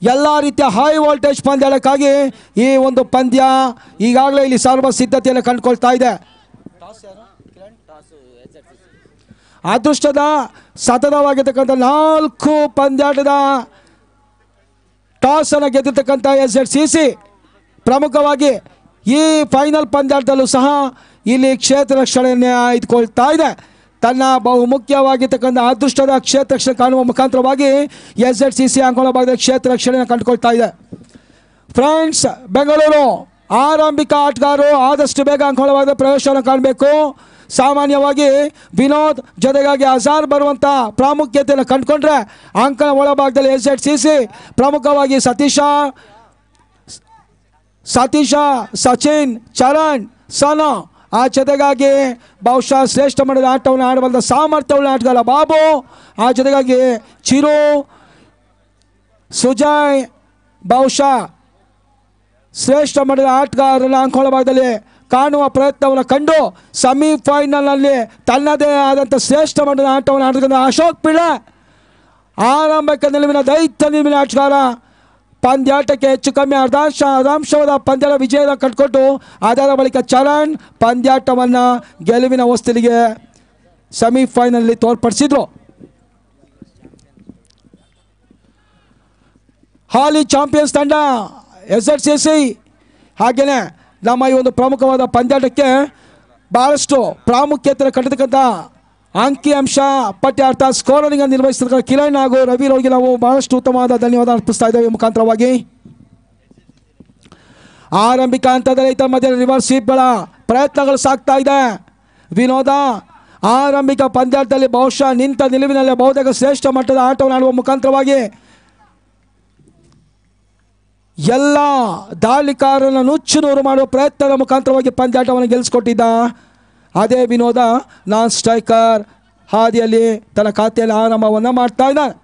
ಎಲ್ಲ ರೀತಿಯ high voltage ಪಂದ್ಯಕ್ಕಾಗಿ ಈ ಒಂದು ಪಂದ್ಯ ಈಗಾಗಲೇ ಇಲ್ಲಿ ಸರ್ವ ಸಿದ್ಧತೆಯನ್ನು ಕಂಡುಕೊಳ್ತಾ ಇದೆ ಅದೃಷ್ಟದ ಸತತವಾಗಿರ್ತಕ್ಕಂಥ ನಾಲ್ಕು ಪಂದ್ಯಾಟದ ಟಾಸ್ ಅನ್ನು ಗೆದ್ದಿರ್ತಕ್ಕಂಥ ಎಸ್ ಎಡ್ ಸಿ ಸಿ ಪ್ರಮುಖವಾಗಿ ಈ ಫೈನಲ್ ಪಂದ್ಯಾಟದಲ್ಲೂ ಸಹ ಇಲ್ಲಿ ಕ್ಷೇತ್ರ ರಕ್ಷಣೆಯನ್ನೇ ಆಯ್ದುಕೊಳ್ತಾ ಇದೆ ತನ್ನ ಬಹುಮುಖ್ಯವಾಗಿರ್ತಕ್ಕಂಥ ಅದೃಷ್ಟದ ಕ್ಷೇತ್ರ ರಕ್ಷಣೆ ಕಾಣುವ ಮುಖಾಂತರವಾಗಿ S H C C Ankola ಭಾಗದ ಕ್ಷೇತ್ರ ರಕ್ಷಣೆಯನ್ನು ಕಂಡುಕೊಳ್ತಾ ಇದೆ ಫ್ರೆಂಡ್ಸ್ ಬೆಂಗಳೂರು ಆರಂಭಿಕ ಆಟಗಾರರು ಆದಷ್ಟು ಬೇಗ ಅಂಕೋಲವಾದ ಪ್ರವೇಶವನ್ನು ಕಾಣಬೇಕು ಸಾಮಾನ್ಯವಾಗಿ ವಿನೋದ್ ಜೊತೆಗಾಗಿ ಅಜಾರ್ ಬರುವಂಥ ಪ್ರಾಮುಖ್ಯತೆಯನ್ನು ಕಂಡುಕೊಂಡ್ರೆ ಅಂಕಣ ಒಳಭಾಗದಲ್ಲಿ ಎಸ್ ಎಡ್ ಸಿ ಸಿ ಪ್ರಮುಖವಾಗಿ ಸತೀಶ ಸತೀಶ ಸಚಿನ್ ಚರಣ್ ಸನ ಆ ಜೊತೆಗಾಗಿ ಬಹುಶಃ ಶ್ರೇಷ್ಠ ಮಟ್ಟದ ಆಟವನ್ನು ಆಡಬಲ್ಲ ಸಾಮರ್ಥ್ಯವುಳ್ಳ ಆಟಗಾರ ಬಾಬು ಆ ಜೊತೆಗಾಗಿ ಚಿರು ಸುಜಯ್ ಬಹುಶಃ ಶ್ರೇಷ್ಠ ಮಟ್ಟದ ಆಟಗಾರರನ್ನ ಅಂಕೋಲ ಭಾಗದಲ್ಲಿ ಕಾಣುವ ಪ್ರಯತ್ನವನ್ನು ಕಂಡು ಸೆಮಿಫೈನಲ್ನಲ್ಲಿ ತನ್ನದೇ ಆದಂಥ ಶ್ರೇಷ್ಠ ಮಟ್ಟದ ಆಟವನ್ನು ಆಡತಕ್ಕಂಥ ಅಶೋಕ್ ಪಿಳ್ಳೆ ಆರಂಭಕ್ಕೆ ನಿಲುವಿನ ದೈತ್ಯ ನಿಲುವಿನ ಆಟಗಾರ ಪಂದ್ಯಾಟಕ್ಕೆ ಹೆಚ್ಚು ಕಮ್ಮಿ ಅರ್ಧಾಂಶ ಅರ್ಧಾಂಶವಾದ ಪಂದ್ಯದ ವಿಜಯದ ಕಟ್ಕೊಟ್ಟು ಅದರ ಬಳಿಕ ಚರಣ್ ಪಂದ್ಯಾಟವನ್ನು ಗೆಲುವಿನ ಹೊಸ್ತಿಲಿಗೆ ಸೆಮಿಫೈನಲ್ನಲ್ಲಿ ತೋರ್ಪಡಿಸಿದ್ರು ಹಾಲಿ ಚಾಂಪಿಯನ್ಸ್ ತಂಡ ಎಸ್ ಎಡ್ ಸಿ ಸಿ ಹಾಗೆಯೇ ನಮ್ಮ ಈ ಒಂದು ಪ್ರಮುಖವಾದ ಪಂದ್ಯಾಟಕ್ಕೆ ಭಾಳಷ್ಟು ಪ್ರಾಮುಖ್ಯತೆ ಕಟ್ಟತಕ್ಕಂಥ ಅಂಕಿ ಅಂಶ ಪಠ್ಯ ಅರ್ಥಾತ್ ಸ್ಕೋರಿಂಗ್ ನಿರ್ವಹಿಸಿರ್ತಕ್ಕಂಥ ಕಿರಣ್ ಹಾಗೂ ರವಿ ರೋಗಿ ನಾವು ಬಹಳಷ್ಟು ಉತ್ತಮವಾದ ಧನ್ಯವಾದ ಅರ್ಪಿಸ್ತಾ ಇದ್ದೇವೆ ಈ ಮುಖಾಂತರವಾಗಿ ಆರಂಭಿಕ ಹಂತದಲ್ಲಿ ಇತರ ಮಧ್ಯೆ ರಿವರ್ಸ್ ಸ್ವೀಪ್ಗಳ ಪ್ರಯತ್ನಗಳು ಸಾಗ್ತಾ ಇದೆ ವಿನೋದ ಆರಂಭಿಕ ಪಂದ್ಯಾಟದಲ್ಲಿ ಬಹುಶಃ ನಿಂತ ನಿಲುವಿನಲ್ಲಿ ಬಹುತೇಕ ಶ್ರೇಷ್ಠ ಮಟ್ಟದ ಆಟವನ್ನು ಆಡುವ ಮುಖಾಂತರವಾಗಿ ಎಲ್ಲ ದಾಳಿಕಾರರನ್ನು ನುಚ್ಚು ನೂರು ಮಾಡುವ ಪ್ರಯತ್ನದ ಮುಖಾಂತರವಾಗಿ ಪಂದ್ಯಾಟವನ್ನು ಗೆಲ್ಲಿಸ್ಕೊಟ್ಟಿದ್ದ ಅದೇ ವಿನೋದ ನಾನ್ ಸ್ಟ್ರೈಕರ್ ಹಾದಿಯಲ್ಲಿ ತನ್ನ ಖಾತೆಯಲ್ಲಿ ಆರಂಭವನ್ನು ಮಾಡ್ತಾ ಇದ್ದಾನೆ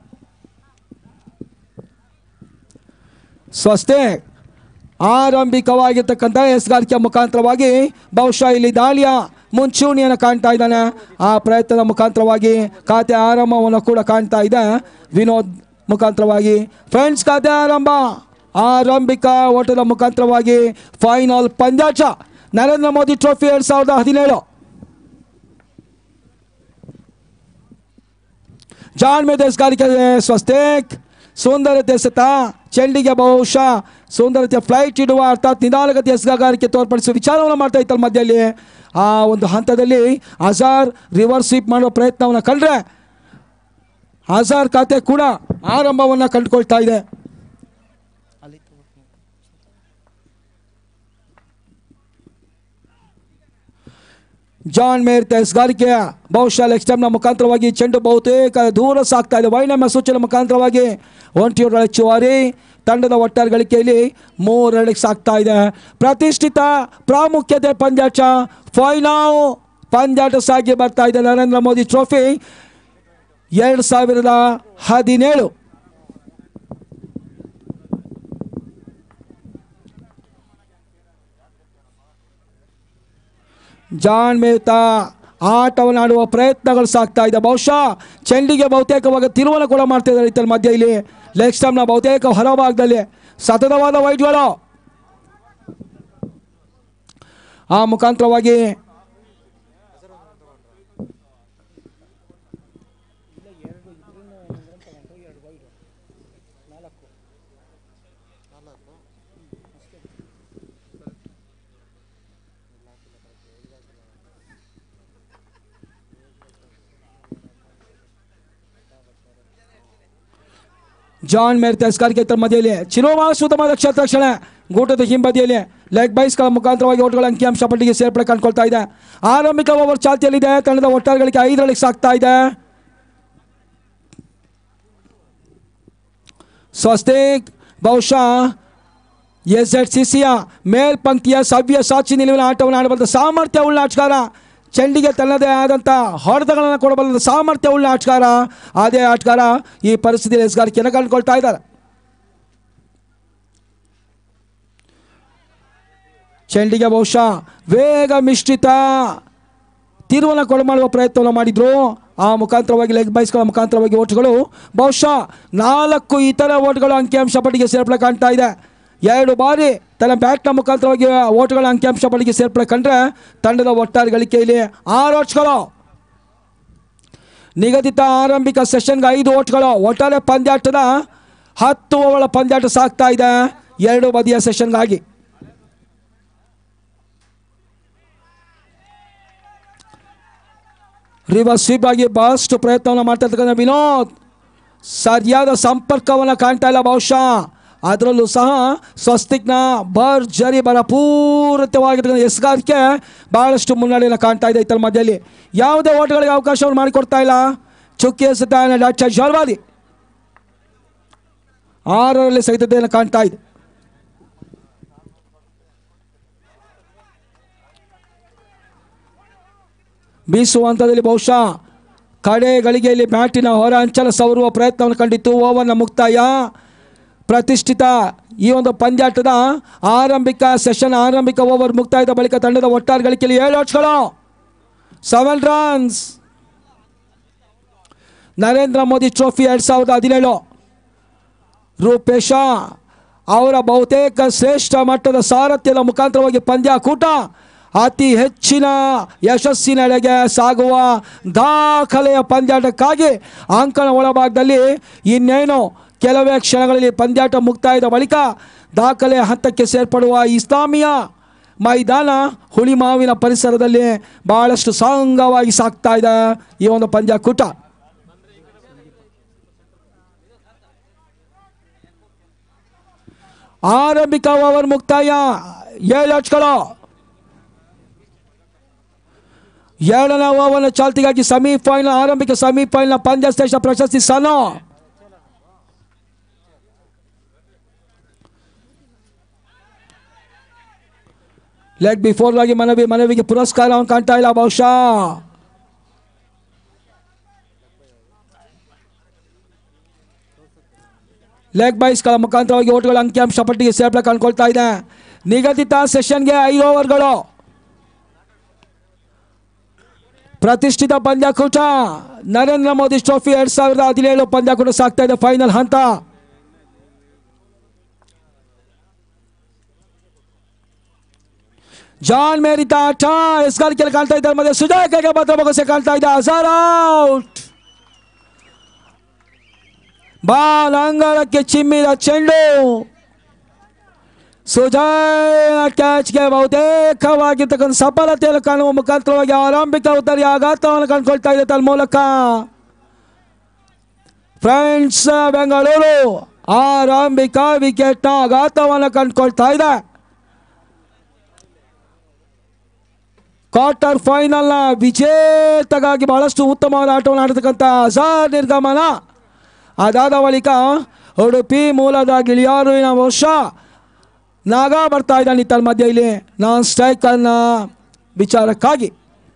ಸ್ವಸ್ತೆ ಆರಂಭಿಕವಾಗಿರ್ತಕ್ಕಂಥ ಎಸ್ಗಾರಿಕೆಯ ಮುಖಾಂತರವಾಗಿ ಬಹುಶಃ ಇಲ್ಲಿ ದಾಳಿಯ ಮುಂಚೂಣಿಯನ್ನು ಕಾಣ್ತಾ ಇದ್ದಾನೆ ಆ ಪ್ರಯತ್ನದ ಮುಖಾಂತರವಾಗಿ ಖಾತೆ ಆರಂಭವನ್ನು ಕೂಡ ಕಾಣ್ತಾ ಇದೆ ವಿನೋದ್ ಮುಖಾಂತರವಾಗಿ ಫ್ರೆಂಡ್ಸ್ ಖಾತೆ ಆರಂಭ ಆರಂಭಿಕ ಓಟದ ಮುಖಾಂತರವಾಗಿ ಫೈನಲ್ ಪಂದ್ಯಾಟ ನರೇಂದ್ರ ಮೋದಿ ಟ್ರೋಫಿ ಎರಡು ಸಾವಿರದ ಹದಿನೇಳು ಜಾನ್ ಮೇದಸ್ಗಾರಿಕೆ ಸ್ವಸ್ತಿಕ್ ಸುಂದರತೆ ಸತ ಚೆಂಡಿಗೆ ಬಹುಶಃ ಸುಂದರತೆ ಫ್ಲೈಟ್ ಇಡುವ ಅರ್ಥಾತ್ ನಿಧಾನಗತಿ ಎಸ್ಗಾರಿಕೆ ತೋರ್ಪಡಿಸುವ ವಿಚಾರವನ್ನು ಮಾಡ್ತಾ ಇತ್ತಲ್ಲ ಮಧ್ಯದಲ್ಲಿ ಆ ಒಂದು ಹಂತದಲ್ಲಿ ಅಜಾರ್ ರಿವರ್ಸ್ ಸ್ವೀಪ್ ಮಾಡುವ ಪ್ರಯತ್ನವನ್ನು ಕಂಡ್ರೆ ಅಜಾರ್ ಖಾತೆ ಕೂಡ ಆರಂಭವನ್ನು ಕಂಡುಕೊಳ್ತಾ ಇದೆ ಜಾನ್ ಮೇರ್ ತೆಸ್ಗಾರಿಕೆಯ ಬಹುಶಃ ಲೆಗ್ ಸ್ಟಂಪ್ನ ಮುಖಾಂತರವಾಗಿ ಚೆಂಡು ಬಹುತೇಕ ದೂರ ಸಾಗ್ತಾ ಇದೆ ವೈನಮ್ಯ ಸೂಚನೆ ಮುಖಾಂತರವಾಗಿ ಒಂಟಿಯೂರ ಹೆಚ್ಚುವರಿ ತಂಡದ ಒಟ್ಟಾರೆ ಗಳಿಕೆಯಲ್ಲಿ ಮೂರಳಿಗೆ ಸಾಗ್ತಾ ಇದೆ ಪ್ರತಿಷ್ಠಿತ ಪ್ರಾಮುಖ್ಯತೆ ಪಂದ್ಯಾಟ ಫೈನಲ್ ಪಂದ್ಯಾಟ ಸಾಗಿ ಬರ್ತಾ ಇದೆ ನರೇಂದ್ರ ಮೋದಿ ಟ್ರೋಫಿ ಎರಡು ಸಾವಿರದ ಹದಿನೇಳು ಜಾನ್ ಮೇಹ್ತಾ ಆಟವನ್ನು ಆಡುವ ಪ್ರಯತ್ನಗಳು ಸಾಗ್ತಾ ಇದೆ ಬಹುಶಃ ಚೆಂಡಿಗೆ ಬಹುತೇಕವಾಗಿ ತಿರುವನ್ನ ಕೂಡ ಮಾಡ್ತಾ ಇದ್ದಾರೆ ಇತರ ಮಧ್ಯೆ ಇಲ್ಲಿ ಲೆಗ್ ಸ್ಟಂಪ್ನ ಬಹುತೇಕ ಹೊರಭಾಗದಲ್ಲಿ ಸತತವಾದ ವೈಟ್ಗಳು ಆ ಮುಖಾಂತರವಾಗಿ ಜಾನ್ ಮೇರ್ ತಿರಸ್ಕಾರಕ್ಕೆ ಇತರ ಮಧ್ಯೆಯಲ್ಲಿ ಚಿರೋಮಾನ ಸುತ್ತಮದ ಕ್ಷೇತ್ರ ರಕ್ಷಣೆ ಗೂಟದ ಹಿಂಬದಿಯಲ್ಲಿ ಲೆಗ್ ಬೈಸ್ಗಳ ಮುಖಾಂತರವಾಗಿ ಓಟ್ಗಳ ಅಂಕಿಅಂಶ ಪಟ್ಟಿಗೆ ಸೇರ್ಪಡೆ ಕಂಡುಕೊಳ್ತಾ ಇದೆ ಆರಂಭಿಕ ಓವರ್ ಚಾಲ್ತಿಯಲ್ಲಿದೆ ತಂಡದ ಒಟ್ಟಾರೆಗಳಿಗೆ ಐದರಳಿಗೆ ಸಾಗ್ತಾ ಇದೆ ಸ್ವಸ್ತಿಕ್ ಬಹುಶಃ ಎಸ್ ಎಡ್ ಸಿ ಸಿಯ ಮೇಲ್ಪಂಕ್ತಿಯ ಸವ್ಯ ಸಾಕ್ಷಿ ನಿಲುವಿನ ಆಟವನ್ನು ಆಡಬಲ್ಲ ಸಾಮರ್ಥ್ಯವುಳ್ಳ ಆಟಗಾರ ಚೆಂಡಿಗೆ ತನ್ನದೇ ಆದಂಥ ಹೊಡೆತಗಳನ್ನು ಕೊಡಬಲ್ಲ ಸಾಮರ್ಥ್ಯವುಳ್ಳ ಆಟಗಾರ ಅದೇ ಆಟಗಾರ ಈ ಪರಿಸ್ಥಿತಿಯಲ್ಲಿ ಎಸ್ಗಾರಿಕೆಯನ್ನು ಕಂಡುಕೊಳ್ತಾ ಇದ್ದಾರೆ ಚೆಂಡಿಗೆ ಬಹುಶಃ ವೇಗ ಮಿಶ್ರಿತ ತೀರ್ವನ್ನ ಕೊಡು ಮಾಡುವ ಪ್ರಯತ್ನವನ್ನು ಮಾಡಿದ್ರು ಆ ಮುಖಾಂತರವಾಗಿ ಲೆಗ್ ಬೈಸ್ಗಳ ಮುಖಾಂತರವಾಗಿ ಓಟ್ಗಳು ಬಹುಶಃ ನಾಲ್ಕು ಇತರ ಓಟ್ಗಳು ಅಂಕಿಅಂಶ ಪಟ್ಟಿಗೆ ಸೇರ್ಪಡೆ ಕಾಣ್ತಾ ಇದೆ ಎರಡು ಬಾರಿ ತನ್ನ ಬ್ಯಾಟ್ನ ಮುಖಾಂತರವಾಗಿ ಓಟ್ಗಳ ಅಂಕಿಅಂಶ ಪಟ್ಟಿಗೆ ಸೇರ್ಪಡೆ ಕಂಡ್ರೆ ತಂಡದ ಒಟ್ಟಾರೆ ಗಳಿಕೆಯಲ್ಲಿ ಆರು ಓಟ್ಸ್ಗಳು ನಿಗದಿತ ಆರಂಭಿಕ ಸೆಷನ್ಗೆ ಐದು ಓಟ್ಗಳು ಒಟ್ಟಾರೆ ಪಂದ್ಯಾಟದ ಹತ್ತು ಓವರ್ಗಳ ಪಂದ್ಯಾಟ ಸಾಗ್ತಾ ಇದೆ ಎರಡು ಬದಿಯ ಸೆಷನ್ಗಾಗಿ ರಿವರ್ಸ್ ಸ್ವೀಪ್ ಆಗಿ ಬಹಳಷ್ಟು ಪ್ರಯತ್ನವನ್ನು ಮಾಡ್ತಾ ಇರ್ತಕ್ಕಂಥ ವಿನೋದ್ ಸರಿಯಾದ ಸಂಪರ್ಕವನ್ನು ಕಾಣ್ತಾ ಇಲ್ಲ ಬಹುಶಃ ಅದರಲ್ಲೂ ಸಹ ಸ್ವಸ್ತಿಕ್ನ ಭರ್ಜರಿ ಭರಪೂರಿತವಾಗಿರ್ತಕ್ಕಂಥ ಎಸ್ಗಾರಿಕೆ ಬಹಳಷ್ಟು ಮುನ್ನಡೆಯನ್ನು ಕಾಣ್ತಾ ಇದೆ ಇತರ ಮಧ್ಯದಲ್ಲಿ ಯಾವುದೇ ಓಟಗಳಿಗೆ ಅವಕಾಶವನ್ನು ಮಾಡಿಕೊಡ್ತಾ ಇಲ್ಲ ಚುಕ್ಕಿ ಎಸೆತ ಡಾಕ್ಟರ್ ಜಲ್ವಾದಿ ಆರರಲ್ಲಿ ಸಹಿತತೆಯನ್ನು ಕಾಣ್ತಾ ಇದೆ ಬೀಸುವ ಹಂತದಲ್ಲಿ ಬಹುಶಃ ಕಡೆ ಗಳಿಗೆಯಲ್ಲಿ ಬ್ಯಾಟಿನ ಹೊರ ಅಂಚಲ ಸವರುವ ಪ್ರಯತ್ನವನ್ನು ಕಂಡಿತ್ತು ಓವರ್ನ ಮುಕ್ತಾಯ ಪ್ರತಿಷ್ಠಿತ ಈ ಒಂದು ಪಂದ್ಯಾಟದ ಆರಂಭಿಕ ಸೆಷನ್ ಆರಂಭಿಕ ಓವರ್ ಮುಕ್ತಾಯದ ಬಳಿಕ ತಂಡದ ಒಟ್ಟಾರೆ ಗಳಿಕೆಯಲ್ಲಿ ಏಳು ಓಟ್ಸ್ಗಳು seven runs Narendra Modi trophy ಎರಡು ಸಾವಿರದ ಹದಿನೇಳು ರೂಪೇಶ ಅವರ ಬಹುತೇಕ ಶ್ರೇಷ್ಠ ಮಟ್ಟದ ಸಾರಥ್ಯದ ಮುಖಾಂತರವಾಗಿ ಪಂದ್ಯಾಕೂಟ ಅತಿ ಹೆಚ್ಚಿನ ಯಶಸ್ಸಿನೆಡೆಗೆ ಸಾಗುವ ದಾಖಲೆಯ ಪಂದ್ಯಾಟಕ್ಕಾಗಿ ಅಂಕಣ ಒಳಭಾಗದಲ್ಲಿ ಇನ್ನೇನು ಕೆಲವೇ ಕ್ಷಣಗಳಲ್ಲಿ ಪಂದ್ಯಾಟ ಮುಕ್ತಾಯದ ಬಳಿಕ ದಾಖಲೆ ಹಂತಕ್ಕೆ ಸೇರ್ಪಡುವ ಇಸ್ಲಾಮಿಯ ಮೈದಾನ ಹುಳಿಮಾವಿನ ಪರಿಸರದಲ್ಲಿ ಬಹಳಷ್ಟು ಸಾಂಗವಾಗಿ ಸಾಗ್ತಾ ಇದೆ ಈ ಒಂದು ಪಂದ್ಯಾಕೂಟ ಆರಂಭಿಕ ಓವರ್ ಮುಕ್ತಾಯ ಏಳು ಅಚ್ಗಳು ಏಳನೇ ಓವರ್ನ ಚಾಲ್ತಿಗಾಗಿ ಸೆಮಿಫೈನಲ್ ಆರಂಭಿಕ ಸೆಮಿಫೈನಲ್ ಪಂದ್ಯ ಶ್ರೇಷ್ಠ ಪ್ರಶಸ್ತಿ ಸನೋ ಲೆಗ್ ಬಿಫೋರ್ ಆಗಿ ಮನವಿ ಮನವಿಗೆ ಪುರಸ್ಕಾರವನ್ನು ಕಾಣ್ತಾ ಇಲ್ಲ ಬಹುಶಃ ಲೆಗ್ ಬೈಸ್ಗಳ ಮುಖಾಂತರವಾಗಿ ಓಟ್ಗಳ ಅಂಕಿಅಂಶ ಪಟ್ಟಿಗೆ ಸೇರ್ಪಡೆ ಕಂಡುಕೊಳ್ತಾ ಇದೆ ನಿಗದಿತ ಸೆಷನ್ಗೆ ಐದು ಓವರ್ಗಳು ಪ್ರತಿಷ್ಠಿತ ಪಂದ್ಯಾಕೂಟ ನರೇಂದ್ರ ಮೋದಿ ಟ್ರೋಫಿ ಎರಡ್ ಸಾವಿರದ ಹದಿನೇಳು ಪಂದ್ಯಾಕೂಟ ಸಾಗ್ತಾ ಇದೆ ಫೈನಲ್ ಹಂತ ಜಾನ್ ಮೇರಿತ ಆಟ ಎಸ್ಗಾರಿಕೆಯಲ್ಲಿ ಕಾಣ್ತಾ ಇದ್ದಾರೆ ಮತ್ತೆ ಸುಜಾಯ್ಗೆ ಭದ್ರ ಬೊಗಸೆ ಕಾಣ್ತಾ ಇದೆ ಹಜಾರ್ ಔಟ್ ಬಾಲ್ ಅಂಗಳಕ್ಕೆ ಚಿಮ್ಮಿದ ಚೆಂಡು ಸುಜಯ್ ಕ್ಯಾಚ್ಗೆ ಬಹುತೇಕವಾಗಿರ್ತಕ್ಕಂಥ ಸಫಲತೆಯನ್ನು ಕಾಣುವ ಮುಖಾಂತರವಾಗಿ ಆರಂಭಿಕ ಉತ್ತರಿ ಆಘಾತವನ್ನು ಕಂಡುಕೊಳ್ತಾ ಇದೆ ತನ್ನ ಮೂಲಕ ಫ್ರೆಂಡ್ಸ್ ಬೆಂಗಳೂರು ಆರಂಭಿಕ ವಿಕೆಟ್ನ ಆಘಾತವನ್ನು ಕಂಡುಕೊಳ್ತಾ ಇದೆ ಕ್ವಾರ್ಟರ್ ಫೈನಲ್ನ ವಿಜೇತಗಾಗಿ ಬಹಳಷ್ಟು ಉತ್ತಮವಾದ ಆಟವನ್ನು ಆಡತಕ್ಕಂಥ ಅಜಾರ್ ನಿರ್ಗಮನ ಅದಾದ ಬಳಿಕ ಉಡುಪಿ ಮೂಲದ ಗಿಳಿಯಾರುವಿನ ವರ್ಷ ನಾಗ ಬರ್ತಾ ಇದ್ದಾನೆ ತನ್ನ ಮಧ್ಯೆ ಇಲ್ಲಿ ನಾನ್ ಸ್ಟ್ರೈಕರ್ನ ವಿಚಾರಕ್ಕಾಗಿ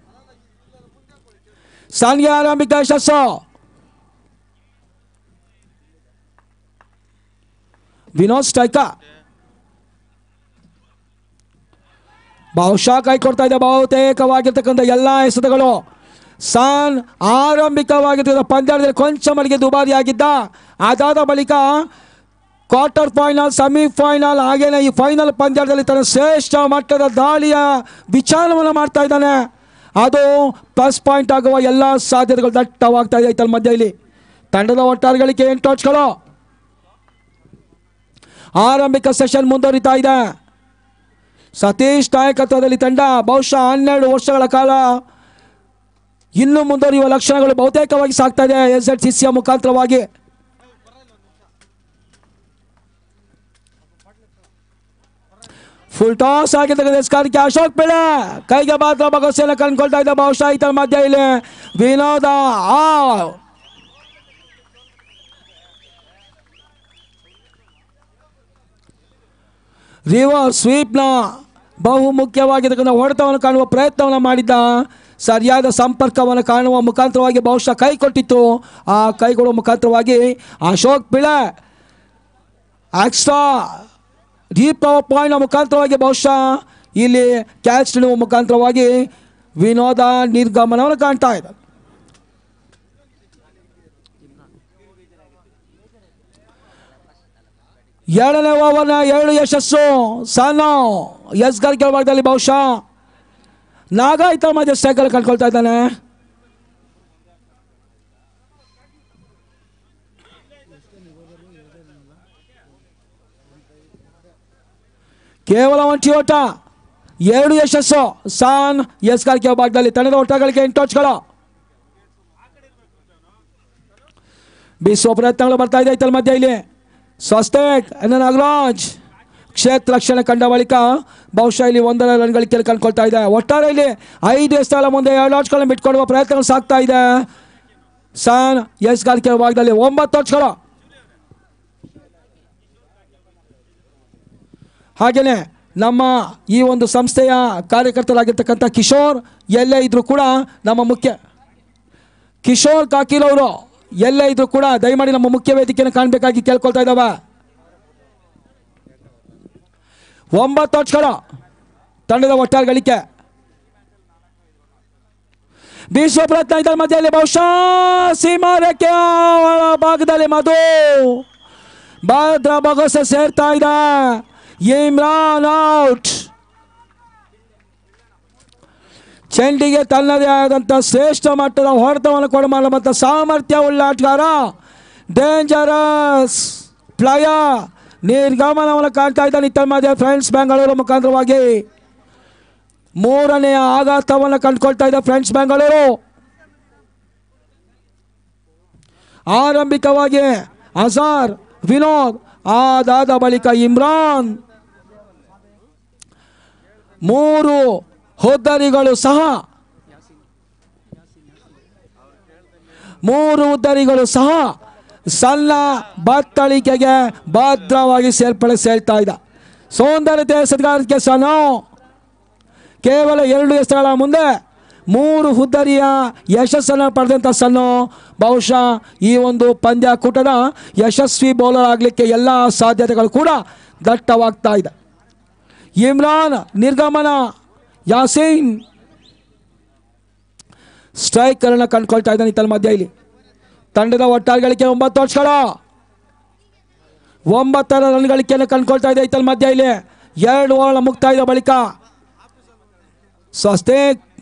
ಸಾನ್ಗೆ ಆರಂಭಿಕ ಯಶಸ್ಸು ವಿನೋದ್ ಸ್ಟ್ರೈಕ ಬಹುಶಃ ಕೈ ಕೊಡ್ತಾ ಇದೆ ಬಹುತೇಕವಾಗಿರ್ತಕ್ಕಂಥ ಎಲ್ಲ ಎಸೆತಗಳು ಸಾನ್ ಆರಂಭಿಕವಾಗಿದ್ದ ಪಂದ್ಯಾಟದಲ್ಲಿ ಕೊಂಚ ಮಳಿಗೆ ದುಬಾರಿಯಾಗಿದ್ದ ಅದಾದ ಬಳಿಕ ಕ್ವಾರ್ಟರ್ ಫೈನಲ್ ಸೆಮಿಫೈನಲ್ ಹಾಗೇನೆ ಈ ಫೈನಲ್ ಪಂದ್ಯದಲ್ಲಿ ತನ್ನ ಶ್ರೇಷ್ಠ ಮಟ್ಟದ ದಾಳಿಯ ವಿಚಾರವನ್ನು ಮಾಡ್ತಾ ಇದ್ದಾನೆ ಅದು ಪ್ಲಸ್ ಪಾಯಿಂಟ್ ಆಗುವ ಎಲ್ಲ ಸಾಧ್ಯತೆಗಳು ದಟ್ಟವಾಗ್ತಾ ಇದೆ ತನ್ನ ಮಧ್ಯ ಇಲ್ಲಿ ತಂಡದ ಒಟ್ಟಾರೆ ಗಳಿಕೆ ಎಂಟು ಟಚ್ಗಳು ಆರಂಭಿಕ ಸೆಷನ್ ಮುಂದುವರಿತಾ ಇದೆ ಸತೀಶ್ ನಾಯಕತ್ವದಲ್ಲಿ ತಂಡ ಬಹುಶಃ ಹನ್ನೆರಡು ವರ್ಷಗಳ ಕಾಲ ಇನ್ನು ಮುಂದುವರಿಯುವ ಲಕ್ಷಣಗಳು ಬಹುತೇಕವಾಗಿ ಸಾಗ್ತಾ ಇದೆ ಎಸ್ ಎಡ್ ಸಿ ಸಿಯ ಮುಖಾಂತರವಾಗಿ ಫುಲ್ ಟಾಸ್ ಆಗಿರ್ತಕ್ಕಂಥ ಎಸ್ಕಾರಿಕೆ ಅಶೋಕ್ ಬೆಳೆ ಕೈಗೆ ಮಾತ್ರ ಭಗವಸೆಯನ್ನು ಕಂಡುಕೊಳ್ತಾ ಇದ್ದ ಬಹುಶಃ ಈತನ ಮಧ್ಯ ಇಲ್ಲಿ ವಿನೋದ ಆ ರಿವರ್ ಸ್ವೀಪ್ನ ಬಹು ಮುಖ್ಯವಾಗಿರ್ತಕ್ಕಂಥ ಹೊಡೆತವನ್ನು ಕಾಣುವ ಪ್ರಯತ್ನವನ್ನು ಮಾಡಿದ್ದ ಸರಿಯಾದ ಸಂಪರ್ಕವನ್ನು ಕಾಣುವ ಮುಖಾಂತರವಾಗಿ ಬಹುಶಃ ಕೈ ಕೊಟ್ಟಿತ್ತು ಆ ಕೈಗೊಳ್ಳುವ ಮುಖಾಂತರವಾಗಿ ಅಶೋಕ್ ಪಿಳೆ ಎಕ್ಸ್ಟ್ರಾ ಡೀಪ್ ಪವರ್ ಪಾಯಿಂಟ್ನ ಮುಖಾಂತರವಾಗಿ ಬಹುಶಃ ಇಲ್ಲಿ ಕ್ಯಾಚ್ ನೀಡುವ ಮುಖಾಂತರವಾಗಿ ವಿನೋದ ನಿರ್ಗಮನವನ್ನು ಕಾಣ್ತಾ ಇದೆ ಎರಡನೇ ಓವರ್ನ ಎರಡು ಯಶಸ್ಸು ಸಣ್ಣ ಎಸ್ ಗಾಲ್ ಭಾಗದಲ್ಲಿ ಬಹುಶಃ ನಾಗ ಇತರ ಮಧ್ಯೆ ಸ್ಟ್ರೈಕರ್ ಕಂಡ್ಕೊಳ್ತಾ ಇದ್ದಾನೆ ಕೇವಲ ಒಂಟಿ ಓಟ ಎರಡು ಯಶಸ್ಸು ಸಾನ್ ಎಸ್ ಗಾಲ್ಕೆ ಭಾಗದಲ್ಲಿ ತಂಡದ ಓಟಗಳಿಗೆ ಎಂಟು ಟಚ್ಗಳು ಬೀಸುವ ಪ್ರಯತ್ನಗಳು ಬರ್ತಾ ಇದೆ ಇತರ ಮಧ್ಯೆ ಇಲ್ಲಿ ಸ್ವಸ್ತೆಕ್ ಎನ್ ನಾಗರಾಜ್ ಕ್ಷೇತ್ರ ರಕ್ಷಣೆ ಕಂಡ ಬಳಿಕ ಬಹುಶಃ ಇಲ್ಲಿ ಒಂದರ ರನ್ ಗಳಿಕೆಯಲ್ಲಿ ಕಂಡುಕೊಳ್ತಾ ಇದೆ ಒಟ್ಟಾರೆ ಇಲ್ಲಿ ಐದು ಎಷ್ಟೆಲ್ಲ ಮುಂದೆ ಎರಡು ಆಟ್ಸ್ಗಳನ್ನ ಬಿಟ್ಕೊಡುವ ಪ್ರಯತ್ನ ಸಾಗ್ತಾ ಇದೆ ಸಾನ್ ಎಸ್ ಗಾಲಿಕೆ ಭಾಗದಲ್ಲಿ ಒಂಬತ್ತು ಆಟ್ಸ್ಗಳು ಹಾಗೆಯೇ ನಮ್ಮ ಈ ಒಂದು ಸಂಸ್ಥೆಯ ಕಾರ್ಯಕರ್ತರಾಗಿರ್ತಕ್ಕಂಥ ಕಿಶೋರ್ ಎಲ್ಲೇ ಇದ್ರೂ ಕೂಡ ನಮ್ಮ ಮುಖ್ಯ ಕಿಶೋರ್ ಕಾಕಿಲ್ ಅವರು ಎಲ್ಲೇ ಇದ್ರೂ ಕೂಡ ದಯಮಾಡಿ ನಮ್ಮ ಮುಖ್ಯ ವೇದಿಕೆಯನ್ನು ಕಾಣಬೇಕಾಗಿ ಕೇಳ್ಕೊಳ್ತಾ ಇದ್ದಾವೆ ಒಂಬತ್ತು ಟಚ್ಗಳು ತಂಡದ ಒಟ್ಟಾರೆ ಗಳಿಕೆ ಬೀಸುವ ಪ್ರಯತ್ನ ಇದರ ಮಧ್ಯೆಯಲ್ಲಿ ಬಹುಶಃ ಸೀಮಾ ರೇಖೆಯ ಒಳ ಭಾಗದಲ್ಲಿ ಮಧು ಭದ್ರ ಭಗವಸೆ ಸೇರ್ತಾ ಇದೆ ಇಮ್ರಾನ್ ಔಟ್ ಚೆಂಡಿಗೆ ತನ್ನದೇ ಆದಂಥ ಶ್ರೇಷ್ಠ ಮಟ್ಟದ ಹೊಡೆತವನ್ನು ಕೊಡಮಾಡುವಂಥ ಸಾಮರ್ಥ್ಯ ಉಳ್ಳ ಆಟಗಾರ ಡೇಂಜರಸ್ ಪ್ಲೇಯರ್ ನಿರ್ಗಮನವನ್ನು ಕಾಣ್ತಾ ಇದ್ದಾನೆ ಇತ್ತ ಮಧ್ಯೆ ಫ್ರೆಂಡ್ಸ್ ಬೆಂಗಳೂರು ಮುಖಾಂತರವಾಗಿ ಮೂರನೆಯ ಆಘಾತವನ್ನು ಕಂಡುಕೊಳ್ತಾ ಇದೆ ಫ್ರೆಂಡ್ಸ್ ಬೆಂಗಳೂರು ಆರಂಭಿಕವಾಗಿ ಅಜಾರ್ ವಿನೋದ್ ಆದಾದ ಬಳಿಕ ಇಮ್ರಾನ್ ಮೂರು ಹುದ್ದರಿಗಳು ಸಹ ಮೂರು ಉದ್ದರಿಗಳು ಸಹ ಸಣ್ಣ ಬತ್ತಳಿಕೆಗೆ ಭದ್ರವಾಗಿ ಸೇರ್ಪಡೆ ಸೇಳ್ತಾ ಇದ್ದ ಸೌಂದರ್ಯತೆ ಸದ್ಗಾರಕ್ಕೆ ಸನು ಕೇವಲ ಎರಡು ಎಸೆಗಳ ಮುಂದೆ ಮೂರು ಹುದ್ದರಿಯ ಯಶಸ್ಸನ್ನು ಪಡೆದಂಥ ಸನ್ನು ಬಹುಶಃ ಈ ಒಂದು ಪಂದ್ಯಾಕೂಟದ ಯಶಸ್ವಿ ಬೌಲರ್ ಆಗಲಿಕ್ಕೆ ಎಲ್ಲ ಸಾಧ್ಯತೆಗಳು ಕೂಡ ದಟ್ಟವಾಗ್ತಾ ಇದೆ ಇಮ್ರಾನ್ ನಿರ್ಗಮನ ಯಾಸೀನ್ ಸ್ಟ್ರೈಕರನ್ನು ಕಂಡುಕೊಳ್ತಾ ಇದ್ದಾನೆ ಇತ್ತಲ ಮಧ್ಯ ಇಲ್ಲಿ ತಂಡದ ಒಟ್ಟಾರೆ ಗಳಿಕೆ ಒಂಬತ್ತು ವರ್ಷಗಳು ಒಂಬತ್ತರ ರನ್ ಗಳಿಕೆಯನ್ನು ಕಂಡುಕೊಳ್ತಾ ಇದೆ ಇತ್ತಲ ಮಧ್ಯ ಇಲ್ಲಿ ಎರಡು ಓವರ್ ಮುಕ್ತಾಯದ ಬಳಿಕ ಸ್ವಸ್ತೆ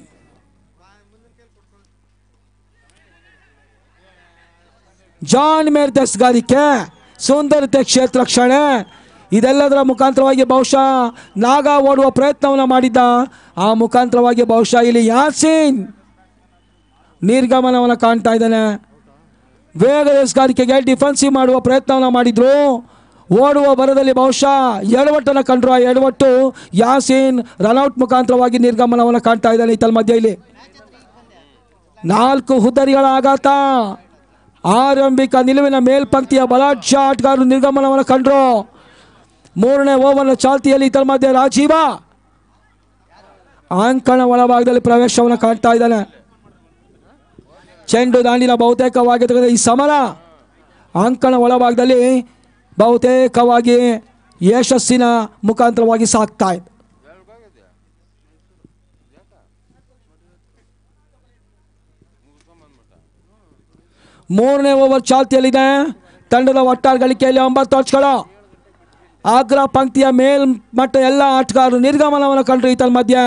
ಜಾನ್ ಮೇರ್ದಸ್ಗಾರಿಕೆ ಸುಂದರತೆ ಕ್ಷೇತ್ರ ರಕ್ಷಣೆ ಇದೆಲ್ಲದರ ಮುಖಾಂತರವಾಗಿ ಬಹುಶಃ ನಾಗ ಓಡುವ ಪ್ರಯತ್ನವನ್ನು ಮಾಡಿದ್ದ ಆ ಮುಖಾಂತರವಾಗಿ ಬಹುಶಃ ಇಲ್ಲಿ ಯಾಸೀನ್ ನಿರ್ಗಮನವನ್ನು ಕಾಣ್ತಾ ಇದ್ದಾನೆ ವೇಗ ಎಸ್ಗಾರಿಕೆಗೆ ಡಿಫೆನ್ಸಿವ್ ಮಾಡುವ ಪ್ರಯತ್ನವನ್ನು ಮಾಡಿದ್ರು ಓಡುವ ಬರದಲ್ಲಿ ಬಹುಶಃ ಎಡವಟ್ಟನ್ನು ಕಂಡ್ರು ಆ ಎಡವಟ್ಟು ಯಾಸೀನ್ ರನ್ಔಟ್ ಮುಖಾಂತರವಾಗಿ ನಿರ್ಗಮನವನ್ನು ಕಾಣ್ತಾ ಇದ್ದಾನೆ ಇತ್ತಲ್ ಮಧ್ಯ ಇಲ್ಲಿ ನಾಲ್ಕು ಹುದ್ದರಿಗಳ ಆಘಾತ ಆರಂಭಿಕ ನಿಲುವಿನ ಮೇಲ್ಪಂಕ್ತಿಯ ಬಲಾಢ್ಯ ಆಟಗಾರರು ನಿರ್ಗಮನವನ್ನು ಕಂಡ್ರು ಮೂರನೇ ಓವರ್ನ ಚಾಲ್ತಿಯಲ್ಲಿ ಇತರ ಮಧ್ಯೆ ರಾಜೀವ ಅಂಕಣ ಒಳಭಾಗದಲ್ಲಿ ಪ್ರವೇಶವನ್ನು ಕಾಣ್ತಾ ಇದ್ದಾನೆ ಚೆಂಡು ದಾಂಡಿನ ಬಹುತೇಕವಾಗಿ ತೆಗೆದ ಈ ಸಮರ ಅಂಕಣ ಒಳಭಾಗದಲ್ಲಿ ಬಹುತೇಕವಾಗಿ ಯಶಸ್ಸಿನ ಮುಖಾಂತರವಾಗಿ ಸಾಗ್ತಾ ಇದೆ ಮೂರನೇ ಓವರ್ ಚಾಲ್ತಿಯಲ್ಲಿದೆ ತಂಡದ ಒಟ್ಟಾರೆ ಗಳಿಕೆಯಲ್ಲಿ ಒಂಬತ್ತು ಟಚ್ಗಳು ಆಗ್ರ ಪಂಕ್ತಿಯ ಮೇಲ್ಮಟ್ಟ ಎಲ್ಲ ಆಟಗಾರರು ನಿರ್ಗಮನವನ್ನು ಕಂಡ್ರು ಈತನ ಮಧ್ಯೆ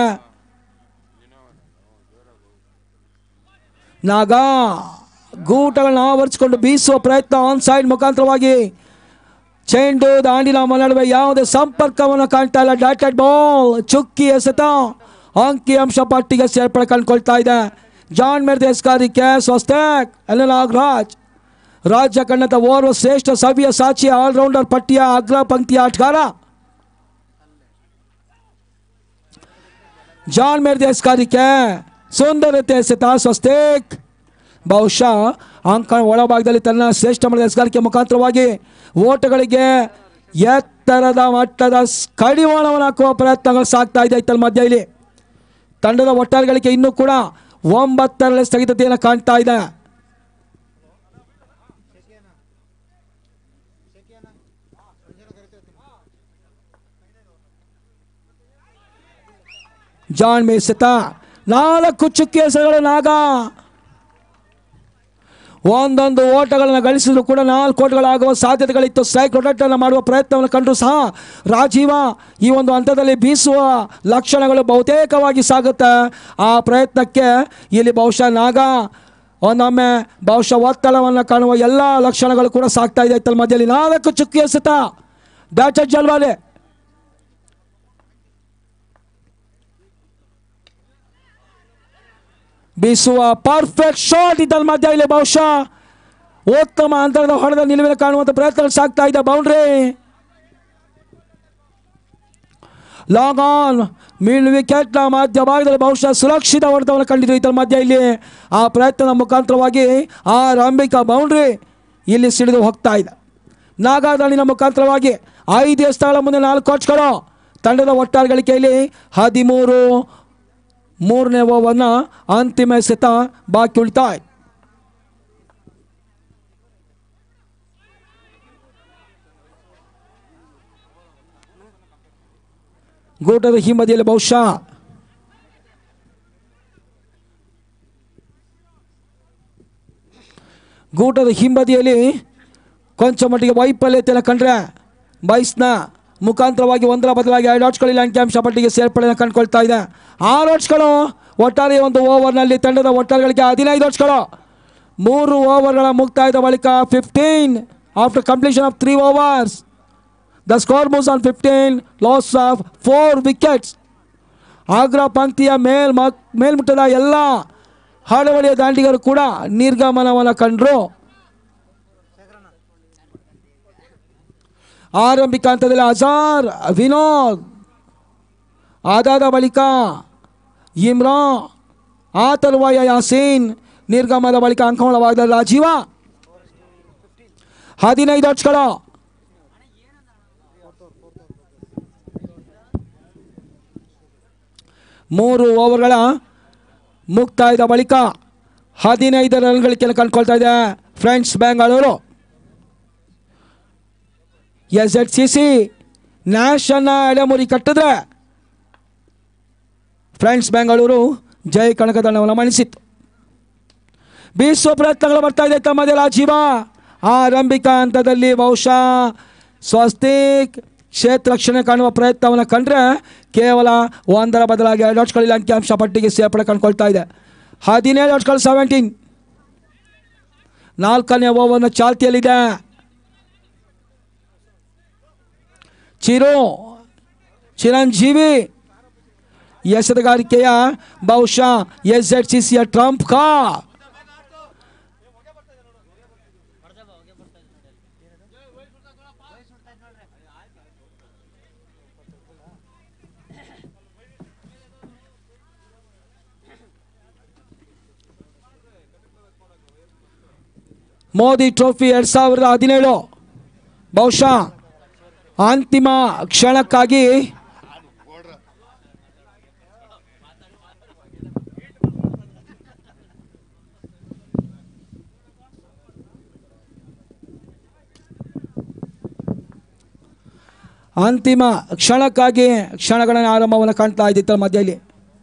ನಾಗ ಗೂಟಗಳನ್ನ ಆವರಿಸಿಕೊಂಡು ಬೀಸುವ ಪ್ರಯತ್ನ ಆನ್ ಸೈಡ್ ಮುಖಾಂತರವಾಗಿ ಚೆಂಡು ದಾಂಡಿನ ನಡುವೆ ಯಾವುದೇ ಸಂಪರ್ಕವನ್ನು ಕಾಣ್ತಾ ಇಲ್ಲ ಡಾಟೆಡ್ ಬಾಲ್ ಚುಕ್ಕಿ ಎಸೆತ ಅಂಕಿ ಅಂಶ ಪಟ್ಟಿಗೆ ಸೇರ್ಪಡೆ ಕಂಡುಕೊಳ್ತಾ ಇದೆ ಜಾನ್ ಮೆರ್ದೇಸ್ಕಾರಿಕೆ ಸ್ವಸ್ತೆಕ್ ಎಲ್ ನಾಗರಾಜ್ ರಾಜ್ಯ ಕನ್ನಡ ಓರ್ವ ಶ್ರೇಷ್ಠ ಸಭ್ಯ ಸಾಚಿ ಆಲ್ರೌಂಡರ್ ಪಟ್ಟಿಯ ಅಗ್ರ ಪಂಕ್ತಿಯ ಆಟಗಾರ ಜಾನ್ ಮೆರ್ದೇಸ್ಕಾರಿಕೆ ಸುಂದರತೆ ಎಸೆತ ಸ್ವಸ್ತಿಕ್ ಬಹುಶಃ ಅಂಕಣ ಒಳಭಾಗದಲ್ಲಿ ತನ್ನ ಶ್ರೇಷ್ಠ ಮಟ್ಟದ ಎಸ್ಗಾರಿಕೆ ಮುಖಾಂತರವಾಗಿ ಓಟಗಳಿಗೆ ಎತ್ತರದ ಮಟ್ಟದ ಸ್- ಕಡಿವಾಣವನ್ನು ಹಾಕುವ ಪ್ರಯತ್ನಗಳು ಸಾಗ್ತಾ ಇದೆ ಇತ್ತಲ್ ಮಧ್ಯ ಇಲ್ಲಿ ತಂಡದ ಒಟ್ಟಾರೆ ಗಳಿಕೆ ಇನ್ನೂ ಕೂಡ ಒಂಬತ್ತರಲ್ಲಿ ಸ್ಥಗಿತತೆಯನ್ನು ಕಾಣ್ತಾ ಇದೆ ಜಾನ್ ಮೇಸೆತ ನಾಲ್ಕು ಚುಕ್ಕಿ ಹೆಸರುಗಳು ನಾಗ ಒಂದೊಂದು ಓಟಗಳನ್ನು ಗಳಿಸಿದ್ರು ಕೂಡ ನಾಲ್ಕು ಓಟಗಳಾಗುವ ಸಾಧ್ಯತೆಗಳಿತ್ತು ಸ್ಟ್ರೈಕ್ ರೊಟೇಟನ್ನು ಮಾಡುವ ಪ್ರಯತ್ನವನ್ನು ಕಂಡರೂ ಸಹ ರಾಜೀವ ಈ ಒಂದು ಹಂತದಲ್ಲಿ ಬೀಸುವ ಲಕ್ಷಣಗಳು ಬಹುತೇಕವಾಗಿ ಸಾಗುತ್ತೆ ಆ ಪ್ರಯತ್ನಕ್ಕೆ ಇಲ್ಲಿ ಬಹುಶಃ ನಾಗ ಒಂದೊಮ್ಮೆ ಬಹುಶಃ ಒತ್ತಡವನ್ನು ಕಾಣುವ ಎಲ್ಲ ಲಕ್ಷಣಗಳು ಕೂಡ ಸಾಕ್ತಾ ಇದೆ ಇತ್ತಲ್ಲ ಮಧ್ಯದಲ್ಲಿ ನಾಲ್ಕು ಚುಕ್ಕಿ ಎಸೆತ ಬ್ಯಾಟರ್ ಜಲ್ವಾಲೆ ಬೀಸುವ ಪರ್ಫೆಕ್ಟ್ ಶಾಟ್ ಇದ್ದಲ್ಲಿ ಮಧ್ಯ ಇಲ್ಲಿ ಬಹುಶಃ ಉತ್ತಮ ಅಂತರದ ಹೊಡೆದ ನಿಲುವಿನ ಕಾಣುವಂಥ ಪ್ರಯತ್ನಗಳು ಸಾಗ್ತಾ ಇದೆ ಬೌಂಡ್ರಿ ಲಾಂಗ್ ಆನ್ ಮೀನ್ ವಿಕೆಟ್ನ ಮಧ್ಯ ಭಾಗದಲ್ಲಿ ಬಹುಶಃ ಸುರಕ್ಷಿತ ಹೊಡೆತವನ್ನು ಕಂಡಿದ್ರು ಇತರ ಮಧ್ಯ ಇಲ್ಲಿ ಆ ಪ್ರಯತ್ನದ ಮುಖಾಂತರವಾಗಿ ಆ ರಂಬಿಕಾ ಬೌಂಡ್ರಿ ಇಲ್ಲಿ ಸಿಡಿದು ಹೋಗ್ತಾ ಇದೆ ನಾಗಾದಾಣಿನ ಮುಖಾಂತರವಾಗಿ ಐದು ಸ್ಥಳ ಮುಂದೆ ನಾಲ್ಕು ಕೋಚ್ಗಳು ತಂಡದ ಒಟ್ಟಾರೆ ಗಳಿಕೆಯಲ್ಲಿ ಹದಿಮೂರು ಮೂರನೇ ಓವರ್ನ ಅಂತಿಮ ಎಸೆತ ಬಾಕಿ ಉಳಿತಾ ಇದೆ ಗೂಟದ ಹಿಂಬದಿಯಲ್ಲಿ ಬಹುಶಃ ಗೂಟದ ಹಿಂಬದಿಯಲ್ಲಿ ಕೊಂಚ ಮಟ್ಟಿಗೆ ವೈಫಲ್ಯತೆಯನ್ನು ಕಂಡ್ರೆ ಬೈಸ್ನ ಮುಖಾಂತರವಾಗಿ ಒಂದರ ಬದಲಾಗಿ ಎರಡು ಔಟ್ಸ್ಗಳಿಲ್ಲ ಅಂಕಿಅಂಶ ಪಟ್ಟಿಗೆ ಸೇರ್ಪಡೆಯನ್ನು ಕಂಡುಕೊಳ್ತಾ ಇದೆ ಆರು ಔಟ್ಸ್ಗಳು ಒಟ್ಟಾರೆ ಒಂದು ಓವರ್ನಲ್ಲಿ ತಂಡದ ಒಟ್ಟಾರೆಗಳಿಗೆ ಹದಿನೈದು ಔಟ್ಸ್ಗಳು ಮೂರು ಓವರ್ಗಳ ಮುಕ್ತಾಯದ ಬಳಿಕ fifteen after completion of three overs the score moves on fifteen loss of four wickets ಆಗ್ರ ಪಂಕ್ತಿಯ ಮೇಲ್ ಮ ಮೇಲ್ಮಟ್ಟದ ಎಲ್ಲ ಹಾಡವಳಿಯ ದಾಂಡಿಗರು ಕೂಡ ನಿರ್ಗಮನವನ್ನು ಕಂಡರು ಆರಂಭಿಕ ಹಂತದಲ್ಲಿ ಅಜಾರ್ ವಿನೋದ್ ಅದಾದ ಬಳಿಕ ಇಮ್ರಾನ್ ಆ ತರುವಾಯ ಯಾಸೀನ್ ನಿರ್ಗಮನದ ಬಳಿಕ ಅಂಕಮಳವಾದ ರಾಜೀವ ಹದಿನೈದು ಔಟ್ಸ್ಗಳು ಮೂರು ಓವರ್ಗಳ ಮುಕ್ತಾಯದ ಬಳಿಕ ಹದಿನೈದು ರನ್ಗಳಿಕೆಲ್ಲ ಕಂಡುಕೊಳ್ತಾ ಇದೆ friends Bengaluru S H C C ನ್ಯಾಷನ್ನ ಎಡೆಮುರಿ ಕಟ್ಟಿದ್ರೆ ಫ್ರೆಂಡ್ಸ್ ಬೆಂಗಳೂರು ಜೈ ಕನಕದಂಡವನ್ನು ಮಣಿಸಿತ್ತು ಬೀಸುವ ಪ್ರಯತ್ನಗಳು ಬರ್ತಾ ಇದೆ ತಮ್ಮದೇ ರಾಜೀವ ಆರಂಭಿಕ ಹಂತದಲ್ಲಿ ಬಹುಶಃ ಸ್ವಸ್ತಿಕ್ ಕ್ಷೇತ್ರ ರಕ್ಷಣೆ ಕಾಣುವ ಪ್ರಯತ್ನವನ್ನು ಕಂಡ್ರೆ ಕೇವಲ ಒಂದರ ಬದಲಾಗಿ ಎರಡು ಔಟ್ಸ್ಗಳಿಲ್ಲ ಅಂಕಿಅಂಶ ಪಟ್ಟಿಗೆ ಸೇರ್ಪಡೆ ಕಂಡುಕೊಳ್ತಾ ಇದೆ ಹದಿನೇಳು ಔಟ್ಸ್ಗಳು ಸೆವೆಂಟೀನ್ ನಾಲ್ಕನೇ ಓವರ್ನ ಚಾಲ್ತಿಯಲ್ಲಿದೆ ಚಿರು ಚಿರಂಜೀವಿ ಎಸೆತಗಾರಿಕೆಯ ಬಹುಶಃ ಎಸ್ ಎಡ್ ಸಿ ಸಿಯ ಟ್ರಂಪ್ ಕಾ ಮೋದಿ ಟ್ರೋಫಿ ಎರಡು ಸಾವಿರದ ಹದಿನೇಳು ಬಹುಶಃ ಅಂತಿಮ ಕ್ಷಣಕ್ಕಾಗಿ ಅಂತಿಮ ಕ್ಷಣಕ್ಕಾಗಿ ಕ್ಷಣಗಳ ಆರಂಭವನ್ನು ಕಾಣ್ತಾ ಇದ್ದಿತ್ತು ಮಧ್ಯದಲ್ಲಿ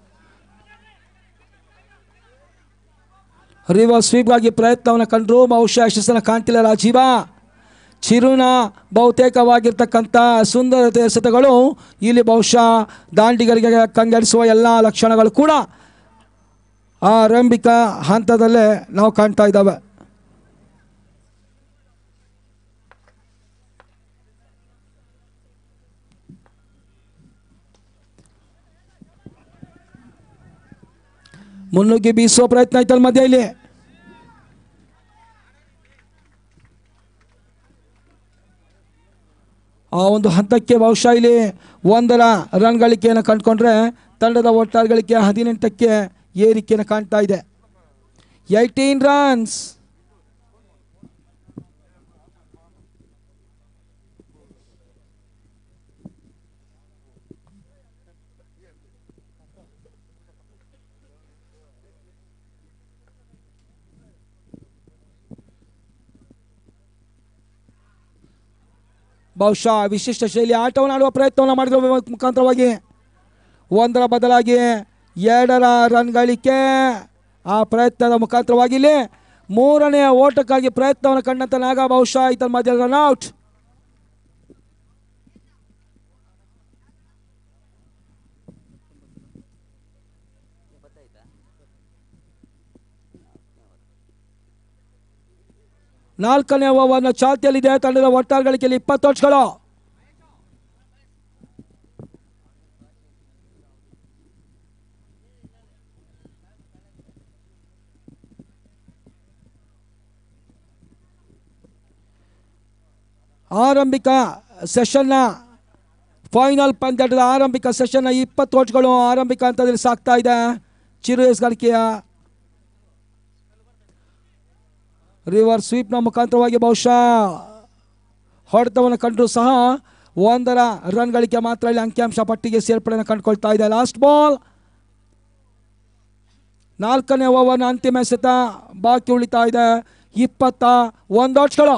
ರಿವರ್ಸ್ ಸ್ವೀಪ್ಗಾಗಿ ಪ್ರಯತ್ನವನ್ನು ಕಂಡರು ಬಹುಶಃ ಯಶಸ್ಸನ್ನು ಕಾಣ್ತಿಲ್ಲ ರಾಜೀವ ಚಿರುನ ಬಹುತೇಕವಾಗಿರ್ತಕ್ಕಂಥ ಸುಂದರತೆ ಎಸೆತಗಳು ಇಲ್ಲಿ ಬಹುಶಃ ದಾಂಡಿಗರಿಗೆ ಕಂಗೆಡಿಸುವ ಎಲ್ಲ ಲಕ್ಷಣಗಳು ಕೂಡ ಆರಂಭಿಕ ಹಂತದಲ್ಲೇ ನಾವು ಕಾಣ್ತಾ ಇದ್ದಾವೆ ಮುನ್ನುಗ್ಗಿ ಬೀಸುವ ಪ್ರಯತ್ನ ಐತಲ್ ಮಧ್ಯ ಇಲ್ಲಿ ಆ ಒಂದು ಹಂತಕ್ಕೆ ಬಹುಶಃ ಇಲ್ಲಿ ಒಂದರ ರನ್ ಗಳಿಕೆಯನ್ನು ಕಂಡುಕೊಂಡ್ರೆ ತಂಡದ ಒಟ್ಟಾರೆ ಗಳಿಕೆ ಹದಿನೆಂಟಕ್ಕೆ ಏರಿಕೆಯನ್ನು ಕಾಣ್ತಾ ಇದೆ ಏಯ್ಟೀನ್ ರನ್ಸ್ ಬಹುಶಃ ವಿಶಿಷ್ಟ ಶೈಲಿ ಆಟವನ್ನು ಆಡುವ ಪ್ರಯತ್ನವನ್ನು ಮಾಡಿರುವ ಮುಖಾಂತರವಾಗಿ ಒಂದರ ಬದಲಾಗಿ ಎರಡರ ರನ್ ಗಳಿಕೆ ಆ ಪ್ರಯತ್ನದ ಮುಖಾಂತರವಾಗಿ ಇಲ್ಲಿ ಮೂರನೆಯ ಓಟಕ್ಕಾಗಿ ಪ್ರಯತ್ನವನ್ನು ಕಂಡಂತ ನಾಗ ಬಹುಶಃ ಈತನ ಮಧ್ಯ ರನ್ ಔಟ್ ನಾಲ್ಕನೇ ಓವರ್ನ ಚಾಲ್ತಿಯಲ್ಲಿದೆ ತಂಡದ ಒಟ್ಟಾರೆ ಗಳಿಕೆಯಲ್ಲಿ ಇಪ್ಪತ್ತು ವರ್ಷಗಳು ಆರಂಭಿಕ ಸೆಷನ್ನ ಫೈನಲ್ ಪಂದ್ಯದ ಆರಂಭಿಕ ಸೆಷನ್ನ ಇಪ್ಪತ್ತು ಓಟ್ಗಳು ಆರಂಭಿಕ ಹಂತದಲ್ಲಿ ಸಾಕ್ತಾ ಇದೆ ಚಿರು ಎಸ್ಗಾರಿಕೆಯ ರಿವರ್ ಸ್ವೀಪ್ನ ಮುಖಾಂತರವಾಗಿ ಬಹುಶಃ ಹೊಡೆತವನ್ನು ಕಂಡರೂ ಸಹ ಒಂದರ ರನ್ ಗಳಿಕೆ ಮಾತ್ರ ಇಲ್ಲಿ ಅಂಕಿಅಂಶ ಪಟ್ಟಿಗೆ ಸೇರ್ಪಡೆಯನ್ನು ಕಂಡುಕೊಳ್ತಾ ಇದೆ ಲಾಸ್ಟ್ ಬಾಲ್ ನಾಲ್ಕನೇ ಓವರ್ನ ಅಂತಿಮ ಎಸೆತ ಬಾಕಿ ಉಳಿತಾ ಇದೆ ಇಪ್ಪತ್ತ ಒಂದು ಓಟ್ಸ್ಗಳು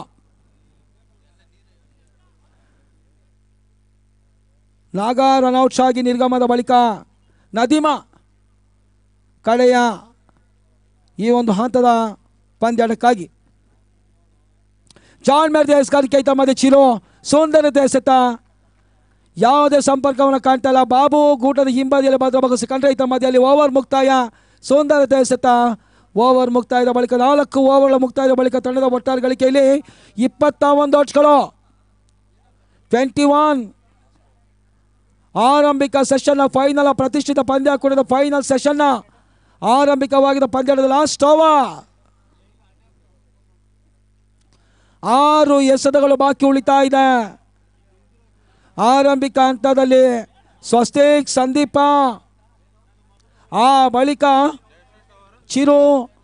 ನಾಗ ರನ್ಔಟ್ಸ್ ಆಗಿ ನಿರ್ಗಮದ ಬಳಿಕ ನದೀಮ ಕಡೆಯ ಈ ಒಂದು ಹಂತದ ಪಂದ್ಯಾಟಕ್ಕಾಗಿ ಜಾನ್ ಮೇರ್ ದೇಸ್ಕಾರಿಕೆ ತಮ್ಮದೇ ಚಿರು ಸೌಂದರ್ಯ ಎಸೆತ ಯಾವುದೇ ಸಂಪರ್ಕವನ್ನು ಕಾಣ್ತಾ ಇಲ್ಲ ಬಾಬು ಗೂಟದ ಹಿಂಬದಿಯಲ್ಲಿ ಭದ್ರಭಾಗ ಕಂಡ್ರೆ ಈತ ಮಧ್ಯದಲ್ಲಿ ಓವರ್ ಮುಕ್ತಾಯ ಸೌಂದರ್ಯ ಎಸೆತ ಓವರ್ ಮುಕ್ತಾಯದ ಬಳಿಕ ನಾಲ್ಕು ಓವರ್ಗಳ ಮುಕ್ತಾಯದ ಬಳಿಕ ತಂಡದ ಒಟ್ಟಾರೆ ಗಳಿಕೆಯಲ್ಲಿ ಇಪ್ಪತ್ತ ಒಂದು ಓಟ್ಸ್ಗಳು ಟ್ವೆಂಟಿ ಒನ್ ಆರಂಭಿಕ ಸೆಷನ್ನ ಫೈನಲ್ ಪ್ರತಿಷ್ಠಿತ ಪಂದ್ಯ ಕೂಡಿದ ಫೈನಲ್ ಸೆಷನ್ನ ಆರಂಭಿಕವಾಗಿದ್ದ ಪಂದ್ಯದ ಲಾಸ್ಟ್ ಓವರ್ ಆರು ಎಸೆತಗಳು ಬಾಕಿ ಉಳಿತಾ ಇದೆ ಆರಂಭಿಕ ಹಂತದಲ್ಲಿ ಸ್ವಸ್ತಿಕ್ ಸಂದೀಪ ಆ ಬಳಿಕ ಚಿರು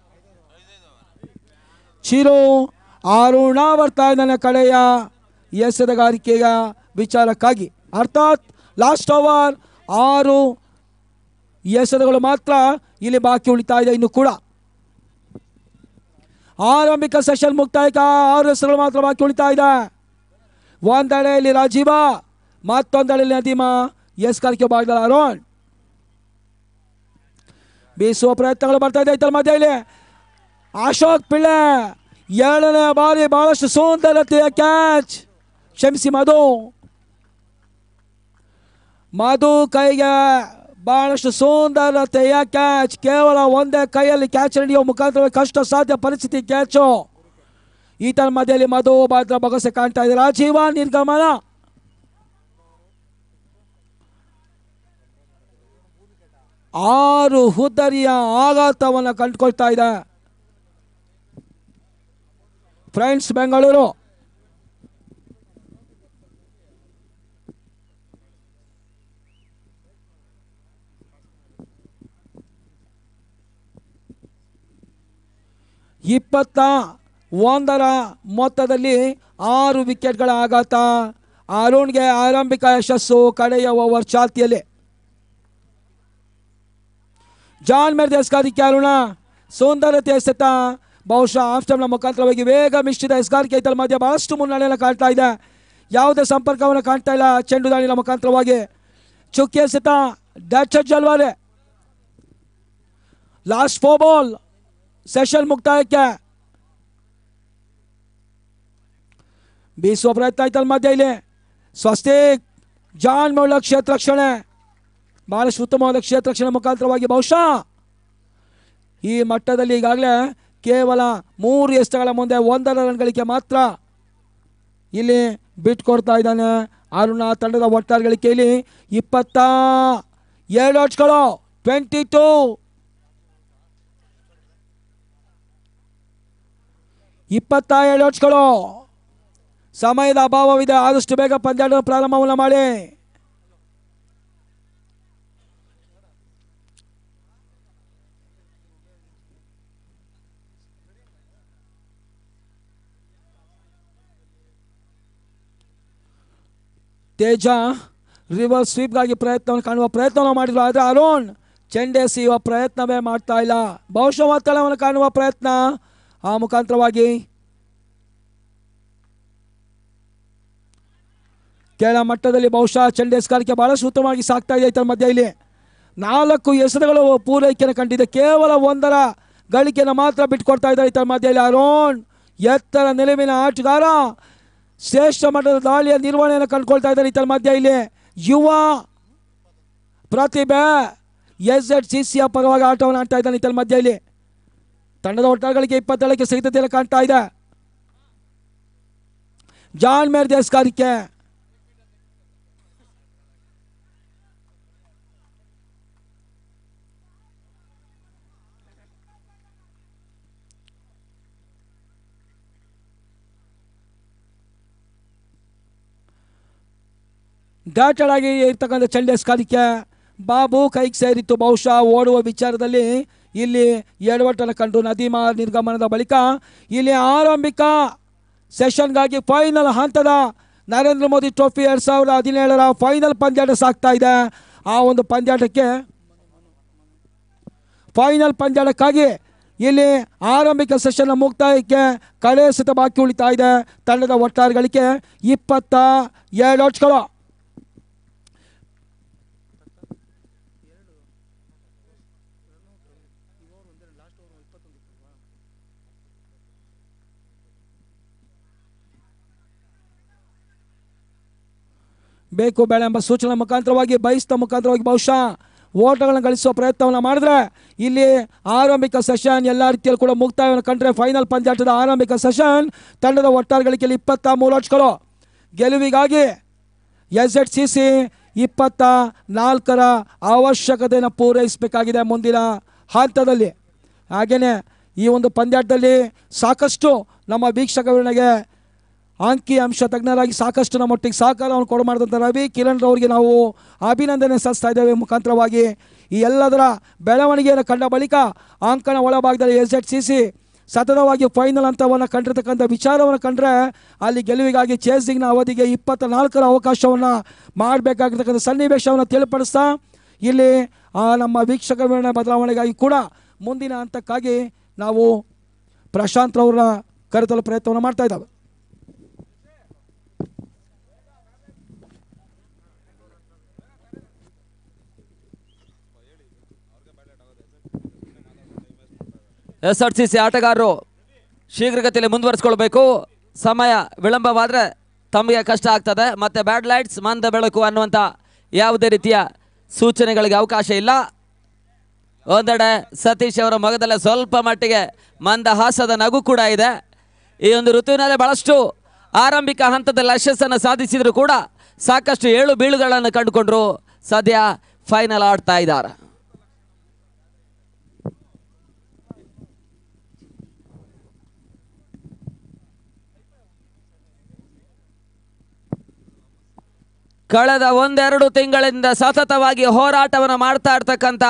ಚಿರು ಅರುಣ ಬರ್ತಾ ಇದ್ದಾನೆ ಕಡೆಯ ಎಸೆತಗಾರಿಕೆಯ ವಿಚಾರಕ್ಕಾಗಿ ಅರ್ಥಾತ್ ಲಾಸ್ಟ್ ಓವರ್ ಆರು ಎಸೆತಗಳು ಮಾತ್ರ ಇಲ್ಲಿ ಬಾಕಿ ಉಳಿತಾ ಇದೆ ಇನ್ನು ಕೂಡ ಆರಂಭಿಕ ಸೆಷನ್ ಮುಕ್ತಾಯಕ ಆರು ಹೆಸರುಗಳು ಮಾತ್ರ ಬಾಕಿ ಉಳಿತಾ ಇದೆ ಒಂದೆಡೆಯಲ್ಲಿ ರಾಜೀವ ಮತ್ತೊಂದೆಡೆಯಲ್ಲಿ ನದೀಮ ಎಸ್ ಕಾರ್ಕೆ ಭಾಗದಲ್ಲಿ ಅರುಣ್ ಬೀಸುವ ಪ್ರಯತ್ನಗಳು ಬರ್ತಾ ಇದೆ ಇತರ ಮಧ್ಯೆಯಲ್ಲಿ ಅಶೋಕ್ ಪಿಳ್ಳೆ ಏಳನೇ ಬಾರಿ ಬಹಳಷ್ಟು ಸುಂದರತೆಯ ಕ್ಯಾಚ್ ಕ್ಷಮಿಸಿ ಮಧು ಮಧು ಕೈಗೆ ಬಹಳಷ್ಟು ಸುಂದರತೆಯ ಕ್ಯಾಚ್ ಕೇವಲ ಒಂದೇ ಕೈಯಲ್ಲಿ ಕ್ಯಾಚ್ ಹಿಡಿಯುವ ಮುಖಾಂತರ ಕಷ್ಟ ಸಾಧ್ಯ ಪರಿಸ್ಥಿತಿ ಕ್ಯಾಚು ಈತನ ಮಧ್ಯೆಯಲ್ಲಿ ಮಧು ಭದ್ರ ಬಗಸೆ ಕಾಣ್ತಾ ಇದೆ ರಾಜೀವ ನಿರ್ಗಮನ ಆರು ಹುದ್ದರಿಯ ಆಘಾತವನ್ನು ಕಂಡುಕೊಳ್ತಾ ಇದೆ ಫ್ರೆಂಡ್ಸ್ ಬೆಂಗಳೂರು ಇಪ್ಪತ್ತ ಒಂದರ ಮೊತ್ತದಲ್ಲಿ ಆರು ವಿಕೆಟ್ಗಳ ಆಘಾತ ಅರುಣ್ಗೆ ಆರಂಭಿಕ ಯಶಸ್ಸು ಕಡೆಯ ಓವರ್ ಚಾಲ್ತಿಯಲ್ಲಿ ಜಾನ್ ಮೆರ್ದೆಸ್ಕಾರಿಕೆ ಅರುಣ ಸೌಂದರ್ಯತೆ ಎಸೆತ ಬಹುಶಃ ಆಫ್ಟರ್ನ ಮುಖಾಂತರವಾಗಿ ವೇಗ ಮಿಶ್ರಿತ ಎಸ್ಗಾರಿಕೆ ಇತರ ಮಧ್ಯೆ ಬಹಳಷ್ಟು ಮುನ್ನಡೆಯನ್ನು ಕಾಣ್ತಾ ಇದೆ ಯಾವುದೇ ಸಂಪರ್ಕವನ್ನು ಕಾಣ್ತಾ ಇಲ್ಲ ಚೆಂಡು ದಾಳಿನ ಮುಖಾಂತರವಾಗಿ ಚುಕ್ಕಿ ಎಸೆತ ಡ್ಯಾಚ್ ಜಲ್ವಾರೆ ಲಾಸ್ಟ್ ಫೋ ಬಾಲ್ ಸೆಷನ್ ಮುಕ್ತಾಯಕ್ಕೆ ಬೀಸುವ ಪ್ರಯತ್ನ ಆಯ್ತಲ್ಲ ಮಧ್ಯ ಇಲ್ಲಿ ಸ್ವಸ್ತಿಕ್ ಜಾನ್ ಮೌಳ ಕ್ಷೇತ್ರ ರಕ್ಷಣೆ ಬಹಳಷ್ಟು ಉತ್ತಮವಾದ ಕ್ಷೇತ್ರ ರಕ್ಷಣೆ ಮುಖಾಂತರವಾಗಿ ಬಹುಶಃ ಈ ಮಟ್ಟದಲ್ಲಿ ಈಗಾಗಲೇ ಕೇವಲ ಮೂರು ಎಷ್ಟಗಳ ಮುಂದೆ ಒಂದರ ರನ್ ಗಳಿಕೆ ಮಾತ್ರ ಇಲ್ಲಿ ಬಿಟ್ಕೊಡ್ತಾ ಇದ್ದಾನೆ ಅರುಣ ತಂಡದ ಒಟ್ಟಾರೆ ಗಳಿಕೆಯಲ್ಲಿ ಇಪ್ಪತ್ತ ಎರಡು ಓಟ್ಸ್ಗಳು ಟ್ವೆಂಟಿ ಟೂ ಇಪ್ಪತ್ತ ಏಳು ಓಟ್ಸ್ಗಳು ಸಮಯದ ಅಭಾವವಿದೆ ಆದಷ್ಟು ಬೇಗ ಪಂದ್ಯಾಟ ಪ್ರಾರಂಭವನ್ನು ಮಾಡಿ ತೇಜ ರಿವರ್ಸ್ ಸ್ವೀಪ್ಗಾಗಿ ಪ್ರಯತ್ನವನ್ನು ಕಾಣುವ ಪ್ರಯತ್ನವನ್ನು ಮಾಡಿದ್ರು ಆದರೆ ಅರುಣ್ ಚೆಂಡೆಸೆಯುವ ಪ್ರಯತ್ನವೇ ಮಾಡ್ತಾ ಇಲ್ಲ ಬಹುಶಃ ಒತ್ತಡವನ್ನು ಕಾಣುವ ಪ್ರಯತ್ನ ಆ ಮುಖಾಂತರವಾಗಿ ಕೆಳ ಮಟ್ಟದಲ್ಲಿ ಬಹುಶಃ ಚೆಂಡೆಸ್ಗಾರಿಕೆ ಬಹಳಷ್ಟು ಉತ್ತಮವಾಗಿ ಸಾಕ್ತಾ ಇದೆ ಇತರ ಮಧ್ಯೆ ಇಲ್ಲಿ ನಾಲ್ಕು ಹೆಸರುಗಳು ಪೂರೈಕೆಯನ್ನು ಕಂಡಿದೆ ಕೇವಲ ಒಂದರ ಗಳಿಕೆಯನ್ನು ಮಾತ್ರ ಬಿಟ್ಕೊಡ್ತಾ ಇದ್ದಾರೆ ಇತರ ಮಧ್ಯೆಯಲ್ಲಿ ಅರೋನ್ ಎತ್ತರ ನಿಲುವಿನ ಆಟಗಾರ ಶ್ರೇಷ್ಠ ಮಟ್ಟದ ದಾಳಿಯ ನಿರ್ವಹಣೆಯನ್ನು ಕಂಡುಕೊಳ್ತಾ ಇದ್ದಾರೆ ಇತರ ಮಧ್ಯ ಇಲ್ಲಿ ಯುವ ಪ್ರತಿಭೆ ಎಸ್ ಎಡ್ ಸಿ ಸಿಯ ಪರವಾಗಿ ಆಟವನ್ನು ಆಡ್ತಾ ಇದ್ದಾನೆ ಇತರ ಮಧ್ಯ ಇಲ್ಲಿ ತಂಡದ ಒಟ್ಟಾಗಳಿಗೆ ಇಪ್ಪತ್ತೇಳಕ್ಕೆ ಸಿದ್ಧತೆಯಲ್ಲಿ ಕಾಣ್ತಾ ಇದೆ ಜಾನ್ ಮೇರ್ ದೇಸ್ಕಾರಿಕೆ ಡಾಟೆಡ್ ಆಗಿ ಇರ್ತಕ್ಕಂಥ ಚಂಡೇಸ್ಕಾರಿಕೆ ಬಾಬು ಕೈಗೆ ಸೇರಿತ್ತು ಬಹುಶಃ ಓಡುವ ವಿಚಾರದಲ್ಲಿ ಇಲ್ಲಿ ಎಡವಟ್ಟನ್ನು ಕಂಡು ನದೀಮಾ ನಿರ್ಗಮನದ ಬಳಿಕ ಇಲ್ಲಿ ಆರಂಭಿಕ ಸೆಷನ್ಗಾಗಿ ಫೈನಲ್ ಹಂತದ ನರೇಂದ್ರ ಮೋದಿ ಟ್ರೋಫಿ ಎರಡು ಸಾವಿರದ ಹದಿನೇಳರ ಫೈನಲ್ ಪಂದ್ಯಾಟ ಸಾಗ್ತಾ ಇದೆ ಆ ಒಂದು ಪಂದ್ಯಾಟಕ್ಕೆ ಫೈನಲ್ ಪಂದ್ಯಾಟಕ್ಕಾಗಿ ಇಲ್ಲಿ ಆರಂಭಿಕ ಸೆಷನ್ನ ಮುಕ್ತಾಯಕ್ಕೆ ಕಡೆ ಸತ ಬಾಕಿ ಉಳಿತಾ ಇದೆ ತಂಡದ ಒಟ್ಟಾರೆ ಗಳಿಕೆ ಇಪ್ಪತ್ತ ಎರಡು ಓಟ್ಸ್ಗಳು ಬೇಕು ಬೇಡ ಎಂಬ ಸೂಚನೆ ಮುಖಾಂತರವಾಗಿ ಬಯಸಿದ ಮುಖಾಂತರವಾಗಿ ಬಹುಶಃ ಓಟಗಳನ್ನು ಗಳಿಸುವ ಪ್ರಯತ್ನವನ್ನು ಮಾಡಿದ್ರೆ ಇಲ್ಲಿ ಆರಂಭಿಕ ಸೆಷನ್ ಎಲ್ಲ ರೀತಿಯಲ್ಲಿ ಕೂಡ ಮುಕ್ತಾಯವನ್ನು ಕಂಡ್ರೆ ಫೈನಲ್ ಪಂದ್ಯಾಟದ ಆರಂಭಿಕ ಸೆಷನ್ ತಂಡದ ಒಟ್ಟಾರೆ ಗಳಿಕೆಯಲ್ಲಿ ಇಪ್ಪತ್ತ ಮೂರು ಓಟ್ಸ್ಗಳು ಗೆಲುವಿಗಾಗಿ ಎಸ್ ಎಡ್ ಸಿ ಸಿ ಇಪ್ಪತ್ತ ನಾಲ್ಕರ ಅವಶ್ಯಕತೆಯನ್ನು ಪೂರೈಸಬೇಕಾಗಿದೆ ಮುಂದಿನ ಹಂತದಲ್ಲಿ ಹಾಗೆಯೇ ಈ ಒಂದು ಪಂದ್ಯಾಟದಲ್ಲಿ ಸಾಕಷ್ಟು ನಮ್ಮ ವೀಕ್ಷಕರಿಗೆ ಅಂಕಿ ಅಂಶ ತಜ್ಞರಾಗಿ ಸಾಕಷ್ಟು ನಮ್ಮೊಟ್ಟಿಗೆ ಸಹಕಾರವನ್ನು ಕೊಡು ಮಾಡಿದಂಥ ರವಿ ಕಿರಣ್ ರವರಿಗೆ ನಾವು ಅಭಿನಂದನೆ ಸಲ್ಲಿಸ್ತಾ ಇದ್ದೇವೆ ಮುಖಾಂತರವಾಗಿ ಈ ಎಲ್ಲದರ ಬೆಳವಣಿಗೆಯನ್ನು ಕಂಡ ಬಳಿಕ ಅಂಕಣ ಒಳಭಾಗದಲ್ಲಿ ಎಸ್ ಎಡ್ ಸಿ ಸಿ ಸತತವಾಗಿ ಫೈನಲ್ ಹಂತವನ್ನು ಕಂಡಿರ್ತಕ್ಕಂಥ ವಿಚಾರವನ್ನು ಕಂಡ್ರೆ ಅಲ್ಲಿ ಗೆಲುವಿಗಾಗಿ ಚೇಸಿಂಗ್ನ ಅವಧಿಗೆ ಇಪ್ಪತ್ತ ನಾಲ್ಕರ ಅವಕಾಶವನ್ನು ಮಾಡಬೇಕಾಗಿರ್ತಕ್ಕಂಥ ಸನ್ನಿವೇಶವನ್ನು ತಿಳಿಪಡಿಸ್ತಾ ಇಲ್ಲಿ ಆ ನಮ್ಮ ವೀಕ್ಷಕ ವಿವರಣೆ ಬದಲಾವಣೆಗಾಗಿ ಕೂಡ ಮುಂದಿನ ಹಂತಕ್ಕಾಗಿ ನಾವು ಪ್ರಶಾಂತ್ ರವರ ಕರೆತಲು ಪ್ರಯತ್ನವನ್ನು ಮಾಡ್ತಾ ಇದ್ದಾವೆ ಎಸ್ ಆರ್ ಸಿ ಸಿ ಆಟಗಾರರು ಶೀಘ್ರಗತಿಯಲ್ಲಿ ಮುಂದುವರಿಸ್ಕೊಳ್ಬೇಕು ಸಮಯ ವಿಳಂಬವಾದರೆ ತಮಗೆ ಕಷ್ಟ ಆಗ್ತದೆ ಮತ್ತು ಬ್ಯಾಡ್ ಲೈಟ್ಸ್ ಮಂದ ಬೆಳಕು ಅನ್ನುವಂಥ ಯಾವುದೇ ರೀತಿಯ ಸೂಚನೆಗಳಿಗೆ ಅವಕಾಶ ಇಲ್ಲ ಒಂದೆಡೆ ಸತೀಶ್ ಅವರ ಮೊಗದಲ್ಲೇ ಸ್ವಲ್ಪ ಮಟ್ಟಿಗೆ ಮಂದಹಾಸದ ನಗು ಕೂಡ ಇದೆ ಈ ಒಂದು ಋತುವಿನಲ್ಲಿ ಬಹಳಷ್ಟು ಆರಂಭಿಕ ಹಂತದಲ್ಲಿ ಯಶಸ್ಸನ್ನು ಸಾಧಿಸಿದ್ರು ಕೂಡ ಸಾಕಷ್ಟು ಏಳು ಬೀಳುಗಳನ್ನು ಕಂಡುಕೊಂಡ್ರು ಸದ್ಯ ಫೈನಲ್ ಆಡ್ತಾ ಇದ್ದಾರೆ ಕಳೆದ ಒಂದೆರಡು ತಿಂಗಳಿಂದ ಸತತವಾಗಿ ಹೋರಾಟವನ್ನು ಮಾಡ್ತಾ ಇರ್ತಕ್ಕಂಥ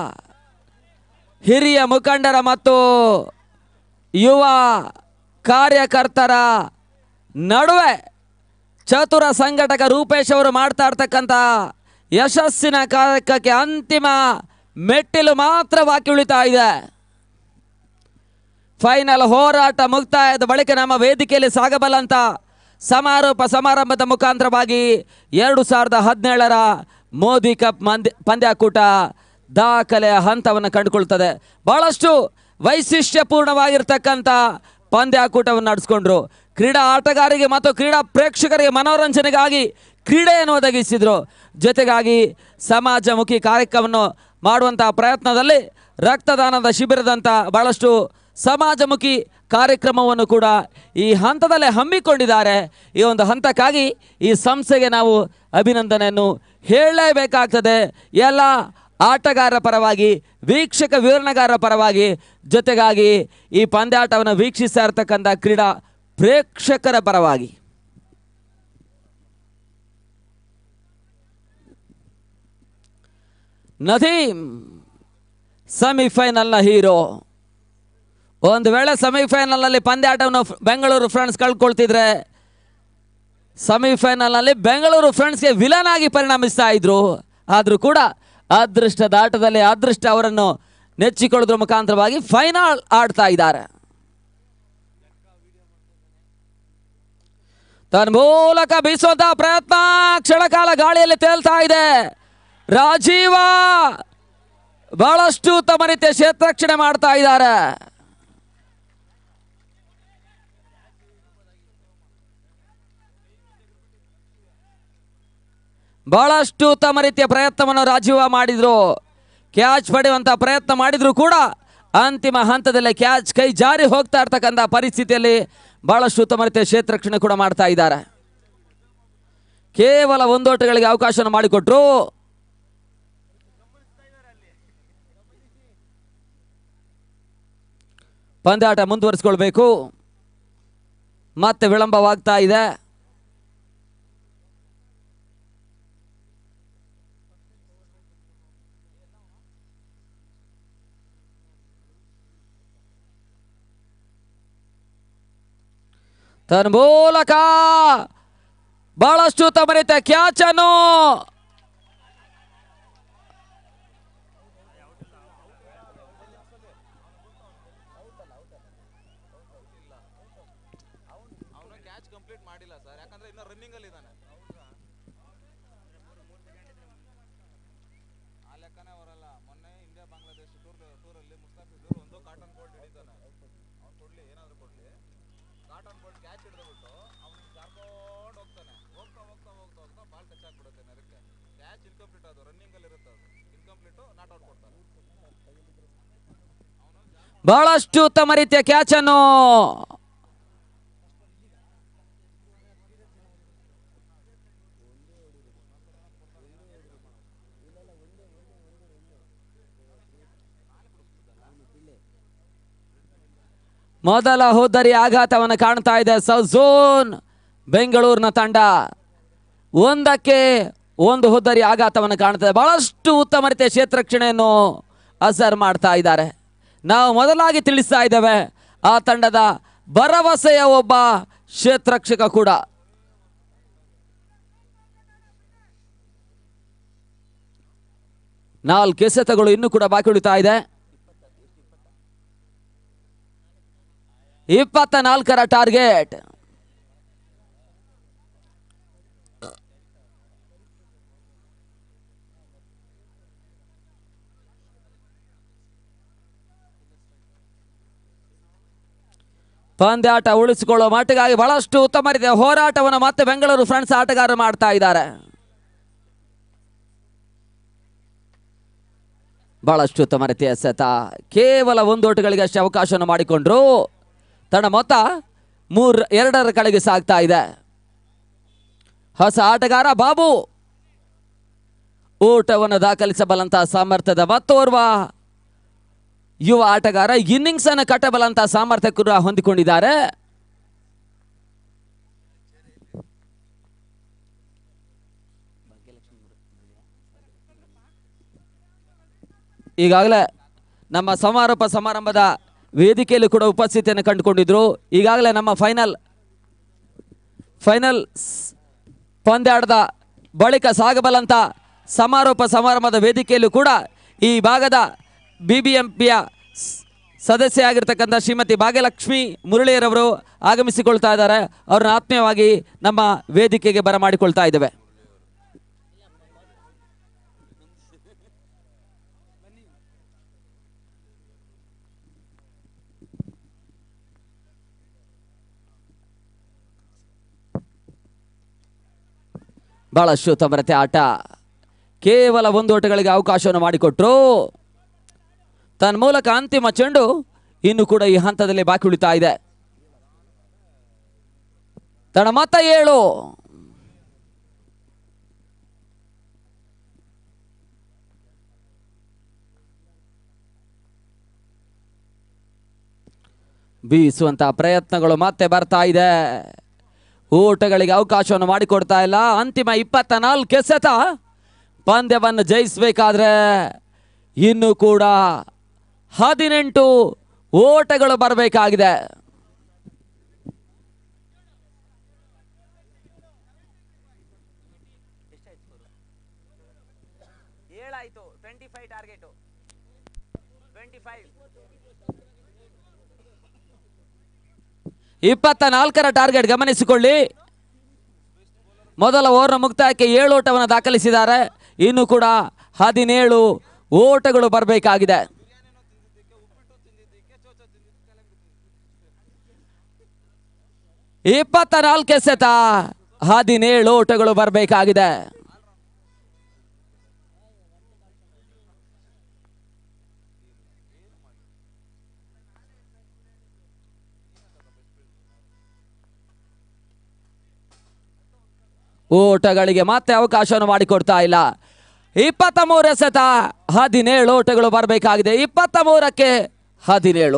ಹಿರಿಯ ಮುಖಂಡರ ಮತ್ತು ಯುವ ಕಾರ್ಯಕರ್ತರ ನಡುವೆ ಚತುರ ಸಂಘಟಕ ರೂಪೇಶ್ ಅವರು ಮಾಡ್ತಾ ಇರ್ತಕ್ಕಂಥ ಯಶಸ್ಸಿನ ಕಾರ್ಯಕ್ಕೆ ಅಂತಿಮ ಮೆಟ್ಟಿಲು ಮಾತ್ರ ಬಾಕಿ ಉಳಿತಾ ಇದೆ ಫೈನಲ್ ಹೋರಾಟ ಮುಕ್ತಾಯದ ಬಳಿಕ ನಮ್ಮ ವೇದಿಕೆಯಲ್ಲಿ ಸಾಗಬಲ್ಲಂತ ಸಮಾರೋಪ ಸಮಾರಂಭದ ಮುಖಾಂತರವಾಗಿ ಎರಡು ಸಾವಿರದ ಹದಿನೇಳರ ಮೋದಿ ಕಪ್ ಮಂದ್ಯ ಪಂದ್ಯಾಕೂಟ ದಾಖಲೆಯ ಹಂತವನ್ನು ಕಂಡುಕೊಳ್ತದೆ ಬಹಳಷ್ಟು ವೈಶಿಷ್ಟ್ಯಪೂರ್ಣವಾಗಿರ್ತಕ್ಕಂಥ ಪಂದ್ಯಾಕೂಟವನ್ನು ನಡೆಸ್ಕೊಂಡ್ರು ಕ್ರೀಡಾ ಆಟಗಾರರಿಗೆ ಮತ್ತು ಕ್ರೀಡಾ ಪ್ರೇಕ್ಷಕರಿಗೆ ಮನೋರಂಜನೆಗಾಗಿ ಕ್ರೀಡೆಯನ್ನು ಒದಗಿಸಿದರು ಜೊತೆಗಾಗಿ ಸಮಾಜಮುಖಿ ಕಾರ್ಯಕ್ರಮವನ್ನು ಮಾಡುವಂಥ ಪ್ರಯತ್ನದಲ್ಲಿ ರಕ್ತದಾನದ ಶಿಬಿರದಂಥ ಬಹಳಷ್ಟು ಸಮಾಜಮುಖಿ ಕಾರ್ಯಕ್ರಮವನ್ನು ಕೂಡ ಈ ಹಂತದಲ್ಲೇ ಹಮ್ಮಿಕೊಂಡಿದ್ದಾರೆ ಈ ಒಂದು ಹಂತಕ್ಕಾಗಿ ಈ ಸಂಸ್ಥೆಗೆ ನಾವು ಅಭಿನಂದನೆಯನ್ನು ಹೇಳಲೇಬೇಕಾಗ್ತದೆ ಎಲ್ಲ ಆಟಗಾರರ ಪರವಾಗಿ ವೀಕ್ಷಕ ವಿವರಣೆಗಾರರ ಪರವಾಗಿ ಜೊತೆಗಾಗಿ ಈ ಪಂದ್ಯಾಟವನ್ನು ವೀಕ್ಷಿಸ್ತಾ ಇರ್ತಕ್ಕಂಥ ಕ್ರೀಡಾ ಪ್ರೇಕ್ಷಕರ ಪರವಾಗಿ ನದೀಮ್ ಸೆಮಿಫೈನಲ್ನ ಹೀರೋ ಒಂದು ವೇಳೆ ಸೆಮಿಫೈನಲ್ನಲ್ಲಿ ಪಂದ್ಯಾಟವನ್ನು ಫ್- ಬೆಂಗಳೂರು ಫ್ರೆಂಡ್ಸ್ ಕಳ್ಕೊಳ್ತಿದ್ರೆ ಸೆಮಿಫೈನಲ್ನಲ್ಲಿ ಬೆಂಗಳೂರು ಫ್ರೆಂಡ್ಸ್ಗೆ ವಿಲನ್ ಆಗಿ ಪರಿಣಮಿಸ್ತಾ ಇದ್ರು ಆದರೂ ಕೂಡ ಅದೃಷ್ಟದ ಆಟದಲ್ಲಿ ಅದೃಷ್ಟ ಅವರನ್ನು ನೆಚ್ಚಿಕೊಳ್ಳೋದ್ರ ಮುಖಾಂತರವಾಗಿ ಫೈನಲ್ ಆಡ್ತಾ ಇದ್ದಾರೆ ತನ್ನ ಮೂಲಕ ಬೀಸುವಂತಹ ಪ್ರಯತ್ನ ಕ್ಷಣಕಾಲ ಗಾಳಿಯಲ್ಲಿ ತೇಲ್ತಾ ಇದೆ ರಾಜೀವ ಬಹಳಷ್ಟು ಉತ್ತಮ ರೀತಿಯ ಕ್ಷೇತ್ರರಕ್ಷಣೆ ಮಾಡ್ತಾ ಇದ್ದಾರೆ ಬಹಳಷ್ಟು ಉತ್ತಮ ರೀತಿಯ ಪ್ರಯತ್ನವನ್ನು ರಾಜೀವ ಮಾಡಿದ್ರು ಕ್ಯಾಚ್ ಪಡೆಯುವಂತ ಪ್ರಯತ್ನ ಮಾಡಿದ್ರು ಕೂಡ ಅಂತಿಮ ಹಂತದಲ್ಲಿ ಕ್ಯಾಚ್ ಕೈ ಜಾರಿ ಹೋಗ್ತಾ ಇರ್ತಕ್ಕಂಥ ಪರಿಸ್ಥಿತಿಯಲ್ಲಿ ಬಹಳಷ್ಟು ಉತ್ತಮ ರೀತಿಯ ಕ್ಷೇತ್ರರಕ್ಷಣೆ ಕೂಡ ಮಾಡ್ತಾ ಇದ್ದಾರೆ ಕೇವಲ ಒಂದೋಟಗಳಿಗೆ ಅವಕಾಶವನ್ನು ಮಾಡಿಕೊಟ್ರು ಪಂದ್ಯಾಟ ಮುಂದುವರಿಸ್ಕೊಳ್ಬೇಕು ಮತ್ತೆ ವಿಳಂಬವಾಗ್ತಾ ಇದೆ ತನ್ನ ಮೂಲಕ ಬಹಳಷ್ಟು ಉತ್ತಮ ರೀತಿಯ ಕ್ಯಾಚ್ ಅನ್ನು ಅವನು ಕ್ಯಾಚ್ ಕಂಪ್ಲೀಟ್ ಮಾಡಿಲ್ಲ ಸರ್ ಯಾಕಂದ್ರೆ ಇನ್ನ ರನ್ನಿಂಗ್ ಅಲ್ಲಿ ಇದ್ದಾನೆ ಆ ಲೆಕ್ಕನೇ ಬರಲ್ಲ ಮೊನ್ನೆ ಇಂಡಿಯಾ ಬಾಂಗ್ಲಾದೇಶ ಟೂರ್ ಟೂರಲ್ಲಿ ಮುಸ್ತಾಫಿಜುರ್ ಒಂದು ಕಾಟನ್ ಬೋಲ್ಡ್ ಹಿಡಿತಾನೆ ಅವ್ನು ಕೊಡ್ಲಿ ಏನಾದ್ರು ಕೊಡ್ಲಿ ಕಾಟನ್ ಬೋಲ್ಡ್ ಕ್ಯಾಚ್ ಹಿಡಿದ್ಬಿಟ್ಟು ಅವ್ನು ಜಾರ್ಕೊಂಡು ಹೋಗ್ತಾನೆ ಹೋಗ್ತಾ ಹೋಗ್ತಾ ಹೋಗ್ತಾ ಹೋಗ್ತಾ ಬಾಲ್ ಟಚ್ ಆಗ್ಬಿಡುತ್ತೆ ನೆರಕ್ಕೆ ಕ್ಯಾಚ್ ಇನ್ಕಂಪ್ಲೀಟ್ ಅದು ರನ್ನಿಂಗ್ ಅಲ್ಲಿ ಇರುತ್ತೆ ಅದು ಇನ್ಕಂಪ್ಲೀಟು ನಾಟ್ ಔಟ್ ಕೊಡ್ತಾನೆ ಬಹಳಷ್ಟು ಉತ್ತಮ ರೀತಿಯ ಕ್ಯಾಚ್ ಅನ್ನು ಮೊದಲ ಹೋದರಿ ಆಘಾತವನ್ನು ಕಾಣ್ತಾ ಇದೆ ಸೌಝೋನ್ ಬೆಂಗಳೂರಿನ ತಂಡ ಒಂದಕ್ಕೆ ಒಂದು ಹೋದರಿ ಆಘಾತವನ್ನು ಕಾಣ್ತದೆ ಬಹಳಷ್ಟು ಉತ್ತಮ ರೀತಿಯ ಕ್ಷೇತ್ರರಕ್ಷಣೆಯನ್ನು ಅಸರ್ ಮಾಡ್ತಾ ಇದ್ದಾರೆ ನಾವು ಮೊದಲಾಗಿ ತಿಳಿಸ್ತಾ ಇದ್ದೇವೆ ಆ ತಂಡದ ಭರವಸೆಯ ಒಬ್ಬ ಕ್ಷೇತ್ರರಕ್ಷಕ ಕೂಡ ನಾಲ್ಕು ಎಸೆತಗಳು ಇನ್ನೂ ಕೂಡ ಬಾಕಿ ಉಳಿತಾ ಇದೆ ಇಪ್ಪತ್ತ ನಾಲ್ಕರ ಟಾರ್ಗೆಟ್ ಪಂದ್ಯಾಟ ಉಳಿಸಿಕೊಳ್ಳುವ ಮಟ್ಟಿಗಾಗಿ ಬಹಳಷ್ಟು ಉತ್ತಮ ರೀತಿಯ ಹೋರಾಟವನ್ನು ಮತ್ತೆ ಬೆಂಗಳೂರು ಫ್ರೆಂಡ್ಸ್ ಆಟಗಾರರು ಮಾಡ್ತಾ ಇದ್ದಾರೆ ಬಹಳಷ್ಟು ಉತ್ತಮ ರೀತಿಯ ಎಸೆತ ಕೇವಲ ಒಂದು ಓಟುಗಳಿಗೆ ಅಷ್ಟೇ ಅವಕಾಶವನ್ನು ಮಾಡಿಕೊಂಡ್ರು ತನ್ನ ಮೊತ್ತ ಮೂರ್ ಎರಡರ ಕಡೆಗೆ ಸಾಗ್ತಾ ಇದೆ ಹೊಸ ಆಟಗಾರ ಬಾಬು ಊಟವನ್ನು ದಾಖಲಿಸಬಲ್ಲಂತಹ ಸಾಮರ್ಥ್ಯದ ಮತ್ತೋರ್ವ ಯುವ ಆಟಗಾರ ಇನ್ನಿಂಗ್ಸ್ ಅನ್ನು ಕಟ್ಟಬಲ್ಲಂತಹ ಸಾಮರ್ಥ್ಯ ಕೂಡ ಹೊಂದಿಕೊಂಡಿದ್ದಾರೆ ಈಗಾಗಲೇ ನಮ್ಮ ಸಮಾರೋಪ ಸಮಾರಂಭದ ವೇದಿಕೆಯಲ್ಲಿ ಕೂಡ ಉಪಸ್ಥಿತಿಯನ್ನು ಕಂಡುಕೊಂಡಿದ್ರು ಈಗಾಗಲೇ ನಮ್ಮ ಫೈನಲ್ ಫೈನಲ್ ಪಂದ್ಯಾಟದ ಬಳಿಕ ಸಾಗಬಲ್ಲಂತ ಸಮಾರೋಪ ಸಮಾರಂಭದ ವೇದಿಕೆಯಲ್ಲೂ ಕೂಡ ಈ ಭಾಗದ ಬಿ ಬಿ ಎಂ ಪಿಯ ಸದಸ್ಯ ಆಗಿರ್ತಕ್ಕಂಥ ಶ್ರೀಮತಿ ಭಾಗ್ಯಲಕ್ಷ್ಮಿ ಮುರಳಿಯರವರು ಆಗಮಿಸಿಕೊಳ್ತಾ ಇದ್ದಾರೆ ಅವ್ರನ್ನ ಆತ್ಮೀಯವಾಗಿ ನಮ್ಮ ವೇದಿಕೆಗೆ ಬರಮಾಡಿಕೊಳ್ತಾ ಇದ್ದೇವೆ ಬಹಳಷ್ಟು ಉತ್ತಮರತೆ ಆಟ ಕೇವಲ ಒಂದು ಓಟಗಳಿಗೆ ಅವಕಾಶವನ್ನು ಮಾಡಿಕೊಟ್ರು ತನ್ನ ಮೂಲಕ ಅಂತಿಮ ಚೆಂಡು ಇನ್ನು ಕೂಡ ಈ ಹಂತದಲ್ಲಿ ಬಾಕಿ ಉಳಿತಾ ಇದೆ ತನ್ನ ಮತ ಏಳು ಬೀಸುವಂತಹ ಪ್ರಯತ್ನಗಳು ಮತ್ತೆ ಬರ್ತಾ ಇದೆ ಊಟಗಳಿಗೆ ಅವಕಾಶವನ್ನು ಮಾಡಿಕೊಡ್ತಾ ಇಲ್ಲ ಅಂತಿಮ ಇಪ್ಪತ್ತ ನಾಲ್ಕು ಎಸೆತ ಪಂದ್ಯವನ್ನು ಜಯಿಸಬೇಕಾದ್ರೆ ಇನ್ನು ಕೂಡ ಹದಿನೆಂಟು ಓಟಗಳು ಬರಬೇಕಾಗಿದೆ ಏಳಾಯ್ತು twenty five target twenty five ಇಪ್ಪತ್ತ ನಾಲ್ಕರ ಟಾರ್ಗೆಟ್ ಗಮನಿಸಿಕೊಳ್ಳಿ ಮೊದಲ ಓವರ್ನ ಮುಕ್ತಾಯಕ್ಕೆ ಏಳು ಓಟವನ್ನು ದಾಖಲಿಸಿದ್ದಾರೆ ಇನ್ನು ಕೂಡ ಹದಿನೇಳು ಓಟಗಳು ಬರಬೇಕಾಗಿದೆ ಇಪ್ಪತ್ತ ನಾಲ್ಕು ಎಸೆತ ಹದಿನೇಳು ಓಟಗಳು ಬರಬೇಕಾಗಿದೆ ಓಟಗಳಿಗೆ ಮತ್ತೆ ಅವಕಾಶವನ್ನು ಮಾಡಿಕೊಡ್ತಾ ಇಲ್ಲ ಇಪ್ಪತ್ತ ಮೂರು ಎಸೆತ ಹದಿನೇಳು ಓಟಗಳು ಬರಬೇಕಾಗಿದೆ ಇಪ್ಪತ್ತ ಮೂರಕ್ಕೆ ಹದಿನೇಳು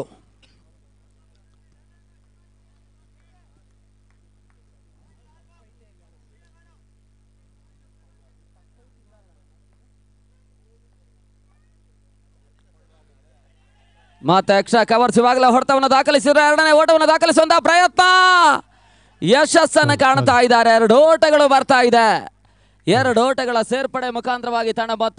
ಮತ್ತೆ ಎಕ್ಸ್ಟ್ರಾ ಕವರ್ಸ್ ಇವಾಗಲೇ ಹೊಡೆತವನ್ನು ದಾಖಲಿಸಿದ್ರೆ ಎರಡನೇ ಓಟವನ್ನು ದಾಖಲಿಸುವಂತಹ ಪ್ರಯತ್ನ ಯಶಸ್ಸನ್ನು ಕಾಣ್ತಾ ಇದ್ದಾರೆ ಎರಡು ಓಟಗಳು ಬರ್ತಾ ಇದೆ ಎರಡು ಓಟಗಳ ಸೇರ್ಪಡೆ ಮುಖಾಂತರವಾಗಿ ತಂಡ ಮೊತ್ತ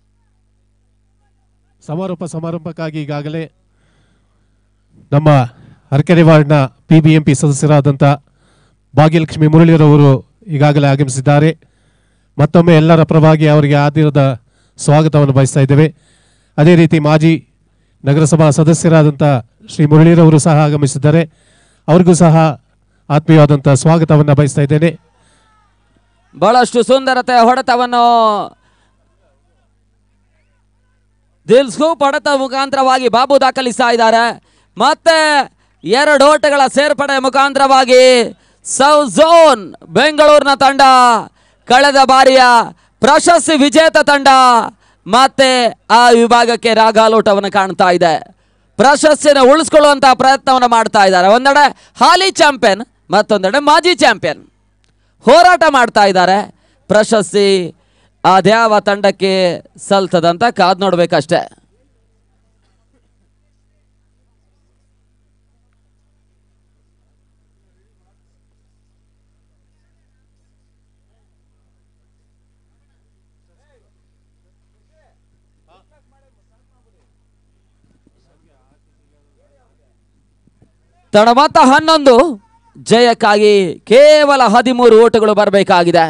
ಸಮಾರೋಪ ಸಮಾರಂಭಕ್ಕಾಗಿ ಈಗಾಗಲೇ ನಮ್ಮ ಅರಕೆರೆ ವಾರ್ಡ್ನ ಪಿ ಬಿ ಎಂ ಪಿ ಸದಸ್ಯರಾದಂಥ ಭಾಗ್ಯಲಕ್ಷ್ಮಿ ಮುರಳಿರವರು ಈಗಾಗಲೇ ಆಗಮಿಸಿದ್ದಾರೆ ಮತ್ತೊಮ್ಮೆ ಎಲ್ಲರ ಪರವಾಗಿ ಅವರಿಗೆ ಆದಿರದ ಸ್ವಾಗತವನ್ನು ಬಯಸ್ತಾ ಇದ್ದೇವೆ ಅದೇ ರೀತಿ ಮಾಜಿ ನಗರಸಭಾ ಸದಸ್ಯರಾದಂಥ ಶ್ರೀ ಮುರಳಿರವರು ಸಹ ಆಗಮಿಸಿದ್ದಾರೆ ಅವರಿಗೂ ಸಹ ಆತ್ಮೀಯವಾದಂಥ ಸ್ವಾಗತವನ್ನು ಬಯಸ್ತಾ ಇದ್ದೇನೆ ಬಹಳಷ್ಟು ಸುಂದರತೆ ಹೊಡೆತವನ್ನು ದಿಲ್ ಸ್ಕೂಪ್ ಹೊಡೆತ ಮುಖಾಂತರವಾಗಿ ಬಾಬು ದಾಖಲಿಸ್ತಾ ಇದ್ದಾರೆ ಮತ್ತೆ ಎರಡು ಓಟಗಳ ಸೇರ್ಪಡೆ ಮುಖಾಂತರವಾಗಿ ಸೌತ್ ಝೋನ್ ಬೆಂಗಳೂರಿನ ತಂಡ ಕಳೆದ ಬಾರಿಯ ಪ್ರಶಸ್ತಿ ವಿಜೇತ ತಂಡ ಮತ್ತೆ ಆ ವಿಭಾಗಕ್ಕೆ ರಾಗಾಲೋಟವನ್ನು ಕಾಣ್ತಾ ಇದೆ ಪ್ರಶಸ್ತಿನ ಉಳಿಸ್ಕೊಳ್ಳುವಂತಹ ಪ್ರಯತ್ನವನ್ನು ಮಾಡ್ತಾ ಇದ್ದಾರೆ ಒಂದೆಡೆ ಹಾಲಿ ಚಾಂಪಿಯನ್ ಮತ್ತೊಂದೆಡೆ ಮಾಜಿ ಚಾಂಪಿಯನ್ ಹೋರಾಟ ಮಾಡ್ತಾ ಇದ್ದಾರೆ ಪ್ರಶಸ್ತಿ ಅದ್ಯಾವ ತಂಡಕ್ಕೆ ಸಲ್ತದಂತ ಕಾದ್ ನೋಡ್ಬೇಕಷ್ಟೇ ತಂಡ ಮೊತ್ತ ಹನ್ನೊಂದು ಜಯಕ್ಕಾಗಿ ಕೇವಲ ಹದಿಮೂರು ಓಟುಗಳು ಬರಬೇಕಾಗಿದೆ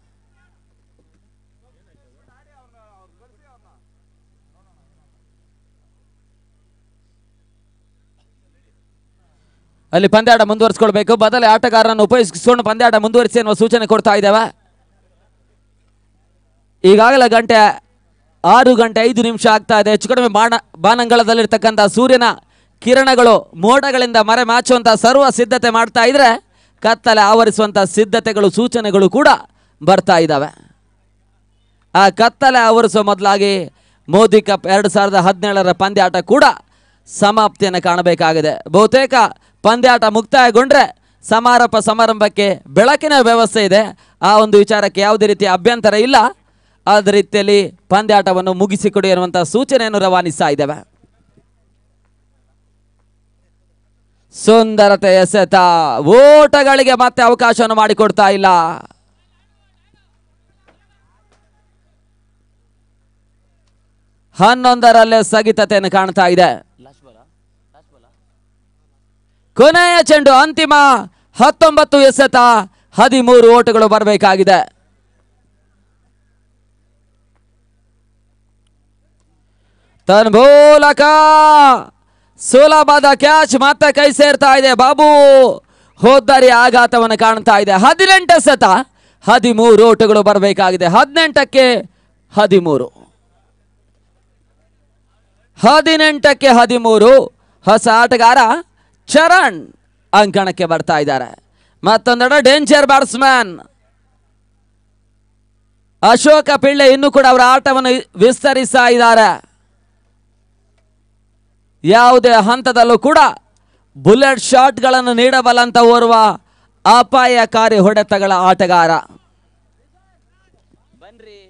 ಅಲ್ಲಿ ಪಂದ್ಯಾಟ ಮುಂದುವರಿಸಿಕೊಳ್ಬೇಕು ಬದಲಿ ಆಟಗಾರರನ್ನು ಉಪಯೋಗಿಸಿಕೊಂಡು ಪಂದ್ಯಾಟ ಮುಂದುವರಿಸಿ ಎನ್ನುವ ಸೂಚನೆ ಕೊಡ್ತಾ ಇದ್ದೇವೆ ಈಗಾಗಲೇ ಗಂಟೆ ಆರು ಗಂಟೆ ಐದು ನಿಮಿಷ ಆಗ್ತಾ ಇದೆ ಹೆಚ್ಚು ಕಡಿಮೆ ಬಾಣ ಬಾನಂಗಳದಲ್ಲಿರ್ತಕ್ಕಂಥ ಸೂರ್ಯನ ಕಿರಣಗಳು ಮೋಡಗಳಿಂದ ಮರೆ ಮಾಚುವಂಥ ಸರ್ವ ಸಿದ್ಧತೆ ಮಾಡ್ತಾ ಇದ್ರೆ ಕತ್ತಲೆ ಆವರಿಸುವಂಥ ಸಿದ್ಧತೆಗಳು ಸೂಚನೆಗಳು ಕೂಡ ಬರ್ತಾ ಇದ್ದಾವೆ ಆ ಕತ್ತಲೆ ಆವರಿಸುವ ಮೊದಲಾಗಿ ಮೋದಿ ಕಪ್ ಎರಡು ಸಾವಿರದ ಹದಿನೇಳರ ಪಂದ್ಯಾಟ ಕೂಡ ಸಮಾಪ್ತಿಯನ್ನು ಕಾಣಬೇಕಾಗಿದೆ ಬಹುತೇಕ ಪಂದ್ಯಾಟ ಮುಕ್ತಾಯಗೊಂಡ್ರೆ ಸಮಾರೋಪ ಸಮಾರಂಭಕ್ಕೆ ಬೆಳಕಿನ ವ್ಯವಸ್ಥೆ ಇದೆ ಆ ಒಂದು ವಿಚಾರಕ್ಕೆ ಯಾವುದೇ ರೀತಿಯ ಅಭ್ಯಂತರ ಇಲ್ಲ ಆದ ರೀತಿಯಲ್ಲಿ ಪಂದ್ಯಾಟವನ್ನು ಮುಗಿಸಿಕೊಡಿ ಅನ್ನುವಂಥ ಸೂಚನೆಯನ್ನು ರವಾನಿಸ್ತಾ ಇದ್ದೇವೆ ಸುಂದರತೆ ಎಸೆತ ಓಟಗಳಿಗೆ ಮತ್ತೆ ಅವಕಾಶವನ್ನು ಮಾಡಿಕೊಡ್ತಾ ಇಲ್ಲ ಹನ್ನೊಂದರಲ್ಲೇ ಸ್ಥಗಿತತೆಯನ್ನು ಕಾಣ್ತಾ ಇದೆ ಕೊನೆಯ ಚೆಂಡು ಅಂತಿಮ ಹತ್ತೊಂಬತ್ತು ಎಸೆತ ಹದಿಮೂರು ಓಟಗಳು ಬರಬೇಕಾಗಿದೆ ತನ್ಮೂಲಕ ಸುಲಭದ ಕ್ಯಾಚ್ ಮತ್ತೆ ಕೈ ಸೇರ್ತಾ ಇದೆ ಬಾಬು ಹೋದ್ದರಿ ಆಘಾತವನ್ನು ಕಾಣ್ತಾ ಇದೆ ಹದಿನೆಂಟು ಎಸೆತ ಹದಿಮೂರು ಓಟಗಳು ಬರಬೇಕಾಗಿದೆ ಹದಿನೆಂಟಕ್ಕೆ ಹದಿಮೂರು ಹದಿನೆಂಟಕ್ಕೆ ಹದಿಮೂರು ಹೊಸ ಆಟಗಾರ ಚರಣ್ ಅಂಕಣಕ್ಕೆ ಬರ್ತಾ ಇದ್ದಾರೆ ಮತ್ತೊಂದೆಡೆ ಡೇಂಜರ್ ಬ್ಯಾಟ್ಸ್ಮ್ಯಾನ್ ಅಶೋಕ ಪಿಳ್ಳೆ ಇನ್ನೂ ಕೂಡ ಅವರ ಆಟವನ್ನು ವಿಸ್ತರಿಸ್ತಾ ಇದ್ದಾರೆ ಯಾವುದೇ ಹಂತದಲ್ಲೂ ಕೂಡ ಬುಲೆಟ್ ಶಾಟ್ಗಳನ್ನು ನೀಡಬಲ್ಲಂತ ಓರ್ವ ಅಪಾಯಕಾರಿ ಹೊಡೆತಗಳ ಆಟಗಾರ ಬನ್ರಿ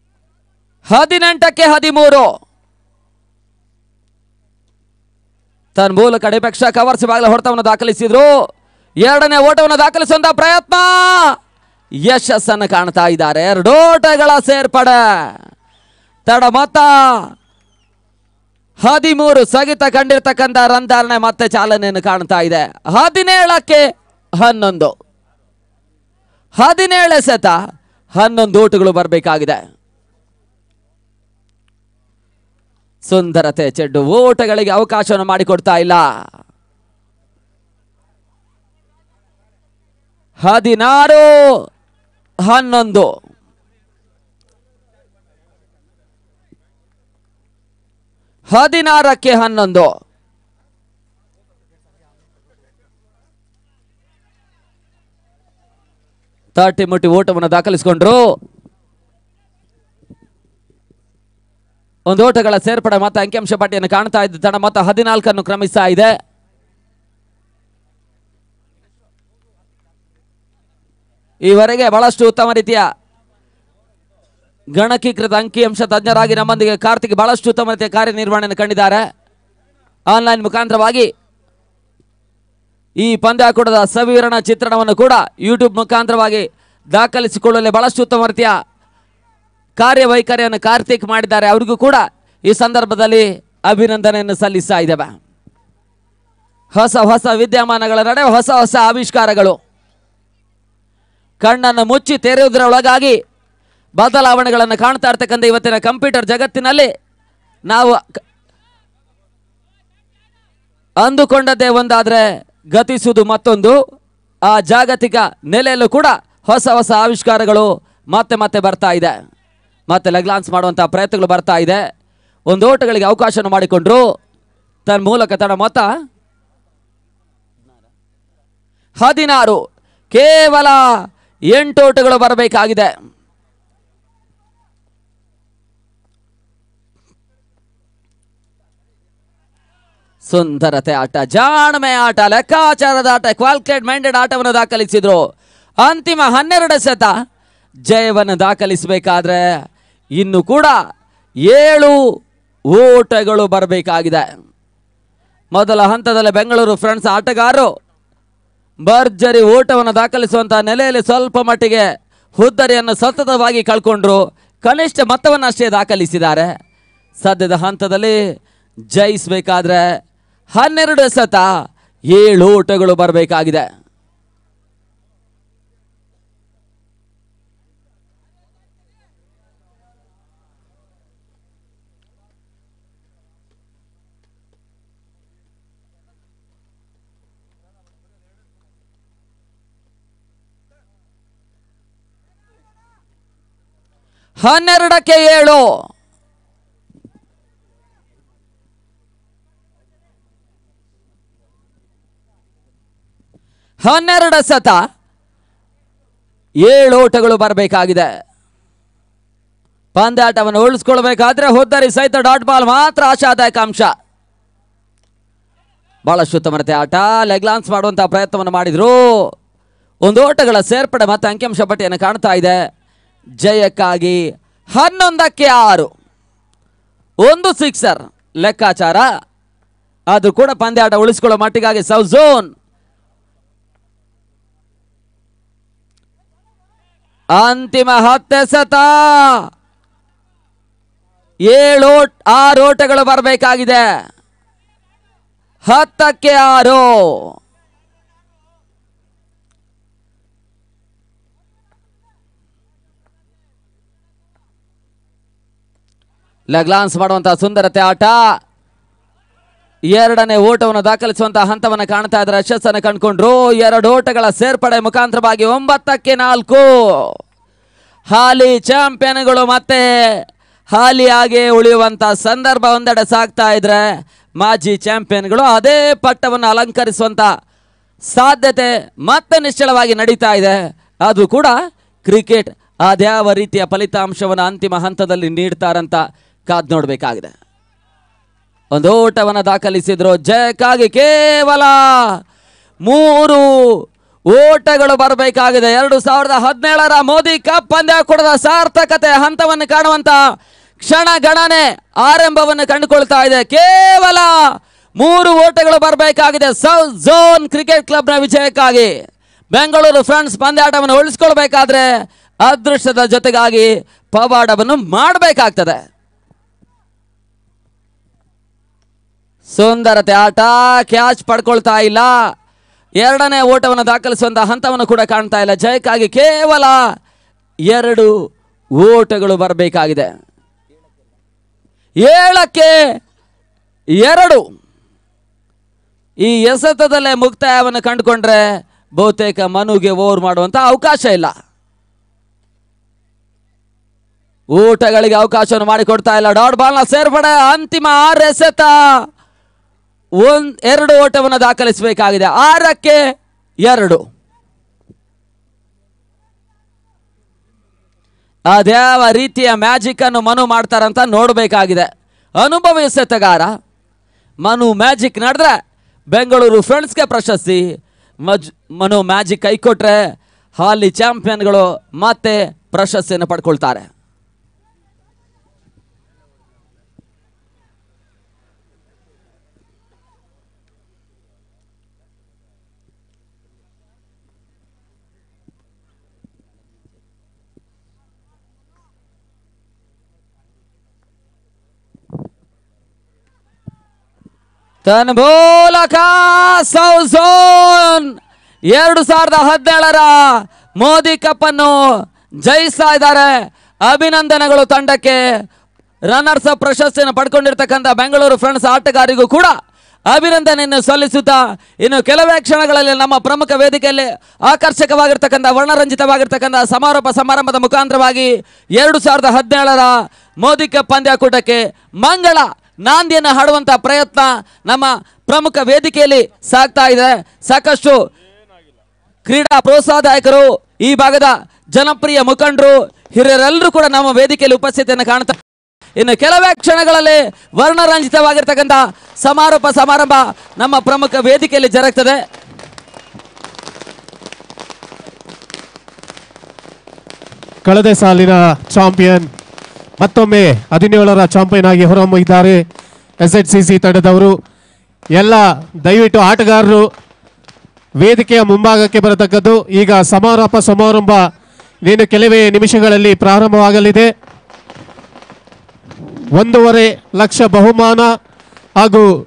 ಹದಿನೆಂಟಕ್ಕೆ ಹದಿಮೂರು ತನ್ನ ಮೂಲಕ ಡಿಪೆಕ್ಷ ಕವರ್ಸ್ ಬಾಗಿಲ ಹೊಡೆತವನ್ನು ದಾಖಲಿಸಿದ್ರು ಎರಡನೇ ಓಟವನ್ನು ದಾಖಲಿಸುವಂತ ಪ್ರಯತ್ನ ಯಶಸ್ಸನ್ನು ಕಾಣ್ತಾ ಇದ್ದಾರೆ ಎರಡು ಓಟಗಳ ಸೇರ್ಪಡೆ ತಡ ಮೊತ್ತ ಹದಿಮೂರು ಸ್ಥಗಿತ ಕಂಡಿರ್ತಕ್ಕಂಥ ರನ್ ಧಾರಣೆ ಮತ್ತೆ ಚಾಲನೆಯನ್ನು ಕಾಣ್ತಾ ಇದೆ ಹದಿನೇಳಕ್ಕೆ ಹನ್ನೊಂದು ಹದಿನೇಳು ಎಸೆತ ಹನ್ನೊಂದು ಓಟುಗಳು ಬರಬೇಕಾಗಿದೆ ಸುಂದರತೆ ಚೆಡ್ಡು ಓಟಗಳಿಗೆ ಅವಕಾಶವನ್ನು ಮಾಡಿಕೊಡ್ತಾ ಇಲ್ಲ ಹದಿನಾರು ಹನ್ನೊಂದು ಹದಿನಾರಕ್ಕೆ ಹನ್ನೊಂದು ತರ್ಟಿ ಮುಟ್ಟಿ ಓಟವನ್ನು ದಾಖಲಿಸಿಕೊಂಡ್ರು ಒಂದು ಓಟಗಳ ಸೇರ್ಪಡೆ ಮತ್ತೆ ಅಂಕಿಅಂಶ ಪಟ್ಟಿಯನ್ನು ಕಾಣ್ತಾ ಇದ್ದ ತಡ ಮೊತ್ತ ಹದಿನಾಲ್ಕನ್ನು ಕ್ರಮಿಸ್ತಾ ಇದೆ ಈವರೆಗೆ ಬಹಳಷ್ಟು ಉತ್ತಮ ರೀತಿಯ ಗಣಕೀಕೃತ ಅಂಕಿಅಂಶ ತಜ್ಞರಾಗಿ ನಮ್ಮೊಂದಿಗೆ ಕಾರ್ತಿಕ್ ಬಹಳಷ್ಟು ಉತ್ತಮ ರೀತಿಯ ಕಾರ್ಯನಿರ್ವಹಣೆಯನ್ನು ಕಂಡಿದ್ದಾರೆ ಆನ್ಲೈನ್ ಮುಖಾಂತರವಾಗಿ ಈ ಪಂದ್ಯಾಕೂಟದ ಸವಿವರಣ ಚಿತ್ರಣವನ್ನು ಕೂಡ ಯೂಟ್ಯೂಬ್ ಮುಖಾಂತರವಾಗಿ ದಾಖಲಿಸಿಕೊಳ್ಳಲು ಬಹಳಷ್ಟು ಉತ್ತಮ ರೀತಿಯ ಕಾರ್ಯವೈಖರಿಯನ್ನು ಕಾರ್ತಿಕ್ ಮಾಡಿದ್ದಾರೆ ಅವರಿಗೂ ಕೂಡ ಈ ಸಂದರ್ಭದಲ್ಲಿ ಅಭಿನಂದನೆಯನ್ನು ಸಲ್ಲಿಸ್ತಾ ಇದ್ದೇವೆ ಹೊಸ ಹೊಸ ವಿದ್ಯಮಾನಗಳ ನಡೆ ಹೊಸ ಹೊಸ ಆವಿಷ್ಕಾರಗಳು ಕಣ್ಣನ್ನು ಮುಚ್ಚಿ ತೆರೆಯುವುದರೊಳಗಾಗಿ ಬದಲಾವಣೆಗಳನ್ನು ಕಾಣ್ತಾ ಇರ್ತಕ್ಕಂಥ ಇವತ್ತಿನ ಕಂಪ್ಯೂಟರ್ ಜಗತ್ತಿನಲ್ಲಿ ನಾವು ಕ- ಅಂದುಕೊಂಡದ್ದೇ ಒಂದಾದರೆ ಗತಿಸುವುದು ಮತ್ತೊಂದು ಆ ಜಾಗತಿಕ ನೆಲೆಯಲ್ಲೂ ಕೂಡ ಹೊಸ ಹೊಸ ಆವಿಷ್ಕಾರಗಳು ಮತ್ತೆ ಮತ್ತೆ ಬರ್ತಾ ಇದೆ ಮತ್ತೆ ಲೆಗ್ಲಾನ್ಸ್ ಮಾಡುವಂಥ ಪ್ರಯತ್ನಗಳು ಬರ್ತಾ ಇದೆ ಒಂದು ಓಟಗಳಿಗೆ ಅವಕಾಶವನ್ನು ಮಾಡಿಕೊಂಡ್ರು ತನ್ನ ಮೂಲಕ ತನ್ನ ಮೊತ್ತ ಹದಿನಾರು ಕೇವಲ ಎಂಟು ಓಟಗಳು ಬರಬೇಕಾಗಿದೆ ಸುಂದರತೆ ಆಟ ಜಾಣ್ಮೆ ಆಟ ಲೆಕ್ಕಾಚಾರದ ಆಟ ಕ್ವಾಲ್ಕುಲೇಟ್ ಮೈಂಡೆಡ್ ಆಟವನ್ನು ದಾಖಲಿಸಿದ್ರು ಅಂತಿಮ ಹನ್ನೆರಡು ಸೆತ ಜಯವನ್ನು ದಾಖಲಿಸಬೇಕಾದ್ರೆ ಇನ್ನು ಕೂಡ ಏಳು ಓಟಗಳು ಬರಬೇಕಾಗಿದೆ ಮೊದಲ ಹಂತದಲ್ಲಿ ಬೆಂಗಳೂರು ಫ್ರೆಂಡ್ಸ್ ಆಟಗಾರರು ಭರ್ಜರಿ ಓಟವನ್ನು ದಾಖಲಿಸುವಂಥ ನೆಲೆಯಲ್ಲಿ ಸ್ವಲ್ಪ ಮಟ್ಟಿಗೆ ಹುದ್ದರಿಯನ್ನು ಸತತವಾಗಿ ಕಳ್ಕೊಂಡ್ರು ಕನಿಷ್ಠ ಮೊತ್ತವನ್ನು ಅಷ್ಟೇ ದಾಖಲಿಸಿದ್ದಾರೆ ಸದ್ಯದ ಹಂತದಲ್ಲಿ ಜಯಿಸಬೇಕಾದ್ರೆ ಹನ್ನೆರಡು ಸತ ಏಳು ಓಟಗಳು ಬರಬೇಕಾಗಿದೆ ಹನ್ನೆರಡಕ್ಕೆ ಏಳು ಹನ್ನೆರಡು ಸತ ಏಳು ಓಟಗಳು ಬರಬೇಕಾಗಿದೆ ಪಂದ್ಯಾಟವನ್ನು ಉಳಿಸ್ಕೊಳ್ಬೇಕಾದ್ರೆ ಹುದ್ದರಿ ಸಹಿತ ಡಾಟ್ ಬಾಲ್ ಮಾತ್ರ ಆಶಾದಾಯಕ ಅಂಶ ಬಹಳಷ್ಟು ಉತ್ತಮತೆ ಆಟ ಲೆಗ್ಲಾನ್ಸ್ ಮಾಡುವಂತಹ ಪ್ರಯತ್ನವನ್ನು ಮಾಡಿದ್ರು ಒಂದು ಓಟಗಳ ಸೇರ್ಪಡೆ ಮತ್ತು ಅಂಕಿಅಂಶ ಪಟ್ಟಿಯನ್ನು ಕಾಣ್ತಾ ಇದೆ ಜಯಕ್ಕಾಗಿ ಹನ್ನೊಂದಕ್ಕೆ ಆರು ಒಂದು ಸಿಕ್ಸರ್ ಲೆಕ್ಕಾಚಾರ ಅದು ಕೂಡ ಪಂದ್ಯಾಟ ಉಳಿಸಿಕೊಳ್ಳೋ ಮಟ್ಟಿಗಾಗಿ ಸೌತ್ ಝೋನ್ ಅಂತಿಮ ಹತ್ತೆಸತ ಏಳು ಓಟ್- ಆರು ಓಟಗಳು ಬರಬೇಕಾಗಿದೆ ಹತ್ತಕ್ಕೆ ಆರು ಲಗ್ಲಾನ್ಸ್ ಮಾಡುವಂತಹ ಸುಂದರತೆ ಆಟ ಎರಡನೇ ಓಟವನ್ನು ದಾಖಲಿಸುವಂತಹ ಹಂತವನ್ನು ಕಾಣ್ತಾ ಇದ್ದಾರೆ ಯಶಸ್ಸನ್ನು ಕಂಡುಕೊಂಡ್ರು ಎರಡು ಓಟಗಳ ಸೇರ್ಪಡೆ ಮುಖಾಂತರವಾಗಿ ಒಂಬತ್ತಕ್ಕೆ ನಾಲ್ಕು ಹಾಲಿ ಚಾಂಪಿಯನ್ಗಳು ಮತ್ತೆ ಹಾಲಿಯಾಗಿ ಉಳಿಯುವಂತ ಸಂದರ್ಭ ಒಂದೆಡೆ ಸಾಗ್ತಾ ಇದ್ರೆ ಮಾಜಿ ಚಾಂಪಿಯನ್ಗಳು ಅದೇ ಪಟ್ಟವನ್ನು ಅಲಂಕರಿಸುವಂತ ಸಾಧ್ಯತೆ ಮತ್ತೆ ನಿಶ್ಚಳವಾಗಿ ನಡೀತಾ ಇದೆ ಅದು ಕೂಡ ಕ್ರಿಕೆಟ್ ಅದ್ಯಾವ ರೀತಿಯ ಫಲಿತಾಂಶವನ್ನು ಅಂತಿಮ ಹಂತದಲ್ಲಿ ನೀಡ್ತಾರಂತ ಕಾದ್ ನೋಡಬೇಕಾಗಿದೆ ಒಂದು ಓಟವನ್ನು ದಾಖಲಿಸಿದ್ರು ಜಯಕ್ಕಾಗಿ ಕೇವಲ ಮೂರು ಓಟಗಳು ಬರಬೇಕಾಗಿದೆ ಎರಡು ಸಾವಿರದ ಹದಿನೇಳರ ಮೋದಿ ಕಪ್ ಪಂದ್ಯಾಕೂಟದ ಸಾರ್ಥಕತೆ ಹಂತವನ್ನು ಕಾಣುವಂತ ಕ್ಷಣ ಗಣನೆ ಆರಂಭವನ್ನು ಕಂಡುಕೊಳ್ತಾ ಇದೆ ಕೇವಲ ಮೂರು ಓಟಗಳು ಬರಬೇಕಾಗಿದೆ ಸೌತ್ ಝೋನ್ ಕ್ರಿಕೆಟ್ ಕ್ಲಬ್ನ ವಿಜಯಕ್ಕಾಗಿ ಬೆಂಗಳೂರು ಫ್ರೆಂಡ್ಸ್ ಪಂದ್ಯಾಟವನ್ನು ಉಳಿಸ್ಕೊಳ್ಬೇಕಾದ್ರೆ ಅದೃಷ್ಟದ ಜೊತೆಗಾಗಿ ಪವಾಡವನ್ನು ಮಾಡಬೇಕಾಗ್ತದೆ ಸುಂದರತೆ ಆಟ ಕ್ಯಾಚ್ ಪಡ್ಕೊಳ್ತಾ ಇಲ್ಲ ಎರಡನೇ ಓಟವನ್ನು ದಾಖಲಿಸುವಂತಹ ಹಂತವನ್ನು ಕೂಡ ಕಾಣ್ತಾ ಇಲ್ಲ ಜಯಕ್ಕಾಗಿ ಕೇವಲ ಎರಡು ಓಟಗಳು ಬರಬೇಕಾಗಿದೆ ಏಳಕ್ಕೆ ಎರಡು ಈ ಎಸೆತದಲ್ಲೇ ಮುಕ್ತಾಯವನ್ನು ಕಂಡುಕೊಂಡ್ರೆ ಬಹುತೇಕ ಮನುಗೆ ಓವರ್ ಮಾಡುವಂತ ಅವಕಾಶ ಇಲ್ಲ ಊಟಗಳಿಗೆ ಅವಕಾಶವನ್ನು ಮಾಡಿಕೊಡ್ತಾ ಇಲ್ಲ ಡಾಟ್ ಬಾಲ್ನ ಸೇರ್ಪಡೆ ಅಂತಿಮ ಆರು ಎಸೆತ ಒಂದ್ ಎರಡು ಓಟವನ್ನು ದಾಖಲಿಸಬೇಕಾಗಿದೆ ಆರಕ್ಕೆ ಎರಡು ಅದ್ಯಾವ ರೀತಿಯ ಮ್ಯಾಜಿಕ್ ಅನ್ನು ಮನು ಮಾಡ್ತಾರಂತ ನೋಡಬೇಕಾಗಿದೆ ಅನುಭವಿ ಎಸೆತಗಾರ ಮನು ಮ್ಯಾಜಿಕ್ ನಡೆದ್ರೆ ಬೆಂಗಳೂರು ಫ್ರೆಂಡ್ಸ್ಗೆ ಪ್ರಶಸ್ತಿ ಮಜ್ ಮನು ಮ್ಯಾಜಿಕ್ ಕೈ ಕೊಟ್ರೆ ಹಾಲಿ ಚಾಂಪಿಯನ್ಗಳು ಮತ್ತೆ ಪ್ರಶಸ್ತಿಯನ್ನು ಪಡ್ಕೊಳ್ತಾರೆ ತನ್ಮೂಲಕ ಸೌಝೋನ್ ಎರಡು ಸಾವಿರದ ಹದಿನೇಳರ ಮೋದಿ ಕಪ್ ಅನ್ನು ಜಯಿಸ್ತಾ ಇದ್ದಾರೆ ಅಭಿನಂದನೆಗಳು ತಂಡಕ್ಕೆ ರನ್ನರ್ಸ್ ಅಪ್ ಪ್ರಶಸ್ತಿಯನ್ನು ಪಡ್ಕೊಂಡಿರ್ತಕ್ಕಂಥ ಬೆಂಗಳೂರು ಫ್ರೆಂಡ್ಸ್ ಆಟಗಾರರಿಗೂ ಕೂಡ ಅಭಿನಂದನೆಯನ್ನು ಸಲ್ಲಿಸುತ್ತಾ ಇನ್ನು ಕೆಲವೇ ಕ್ಷಣಗಳಲ್ಲಿ ನಮ್ಮ ಪ್ರಮುಖ ವೇದಿಕೆಯಲ್ಲಿ ಆಕರ್ಷಕವಾಗಿರ್ತಕ್ಕಂಥ ವರ್ಣರಂಜಿತವಾಗಿರ್ತಕ್ಕಂಥ ಸಮಾರೋಪ ಸಮಾರಂಭದ ಮುಖಾಂತರವಾಗಿ ಎರಡು ಸಾವಿರದ ಹದಿನೇಳರ ಮೋದಿ ಕಪ್ ಪಂದ್ಯಾಕೂಟಕ್ಕೆ ಮಂಗಳ ನಾಂದಿಯನ್ನು ಹಾಡುವಂಥ ಪ್ರಯತ್ನ ನಮ್ಮ ಪ್ರಮುಖ ವೇದಿಕೆಯಲ್ಲಿ ಸಾಗ್ತಾ ಇದೆ ಸಾಕಷ್ಟು ಕ್ರೀಡಾ ಪ್ರೋತ್ಸಾಹದಾಯಕರು ಈ ಭಾಗದ ಜನಪ್ರಿಯ ಮುಖಂಡರು ಹಿರಿಯರೆಲ್ಲರೂ ಕೂಡ ನಮ್ಮ ವೇದಿಕೆಯಲ್ಲಿ ಉಪಸ್ಥಿತಿಯನ್ನು ಕಾಣ್ತಾ ಇನ್ನು ಕೆಲವೇ ಕ್ಷಣಗಳಲ್ಲಿ ವರ್ಣರಂಜಿತವಾಗಿರ್ತಕ್ಕಂಥ ಸಮಾರೋಪ ಸಮಾರಂಭ ನಮ್ಮ ಪ್ರಮುಖ ವೇದಿಕೆಯಲ್ಲಿ ಜರುಗ್ತದೆ ಕಳೆದ ಸಾಲಿನ ಚಾಂಪಿಯನ್ ಮತ್ತೊಮ್ಮೆ ಹದಿನೇಳರ ಚಾಂಪಿಯನ್ ಆಗಿ ಹೊರಹೊಮ್ಮಿದ್ದಾರೆ ಎಸ್ ಎಚ್ ಸಿ ಸಿ ತಂಡದವರು ಎಲ್ಲ ದಯವಿಟ್ಟು ಆಟಗಾರರು ವೇದಿಕೆಯ ಮುಂಭಾಗಕ್ಕೆ ಬರತಕ್ಕದ್ದು ಈಗ ಸಮಾರೋಪ ಸಮಾರಂಭ ಇನ್ನೇನು ಕೆಲವೇ ನಿಮಿಷಗಳಲ್ಲಿ ಪ್ರಾರಂಭವಾಗಲಿದೆ ಒಂದೂವರೆ ಲಕ್ಷ ಬಹುಮಾನ ಹಾಗೂ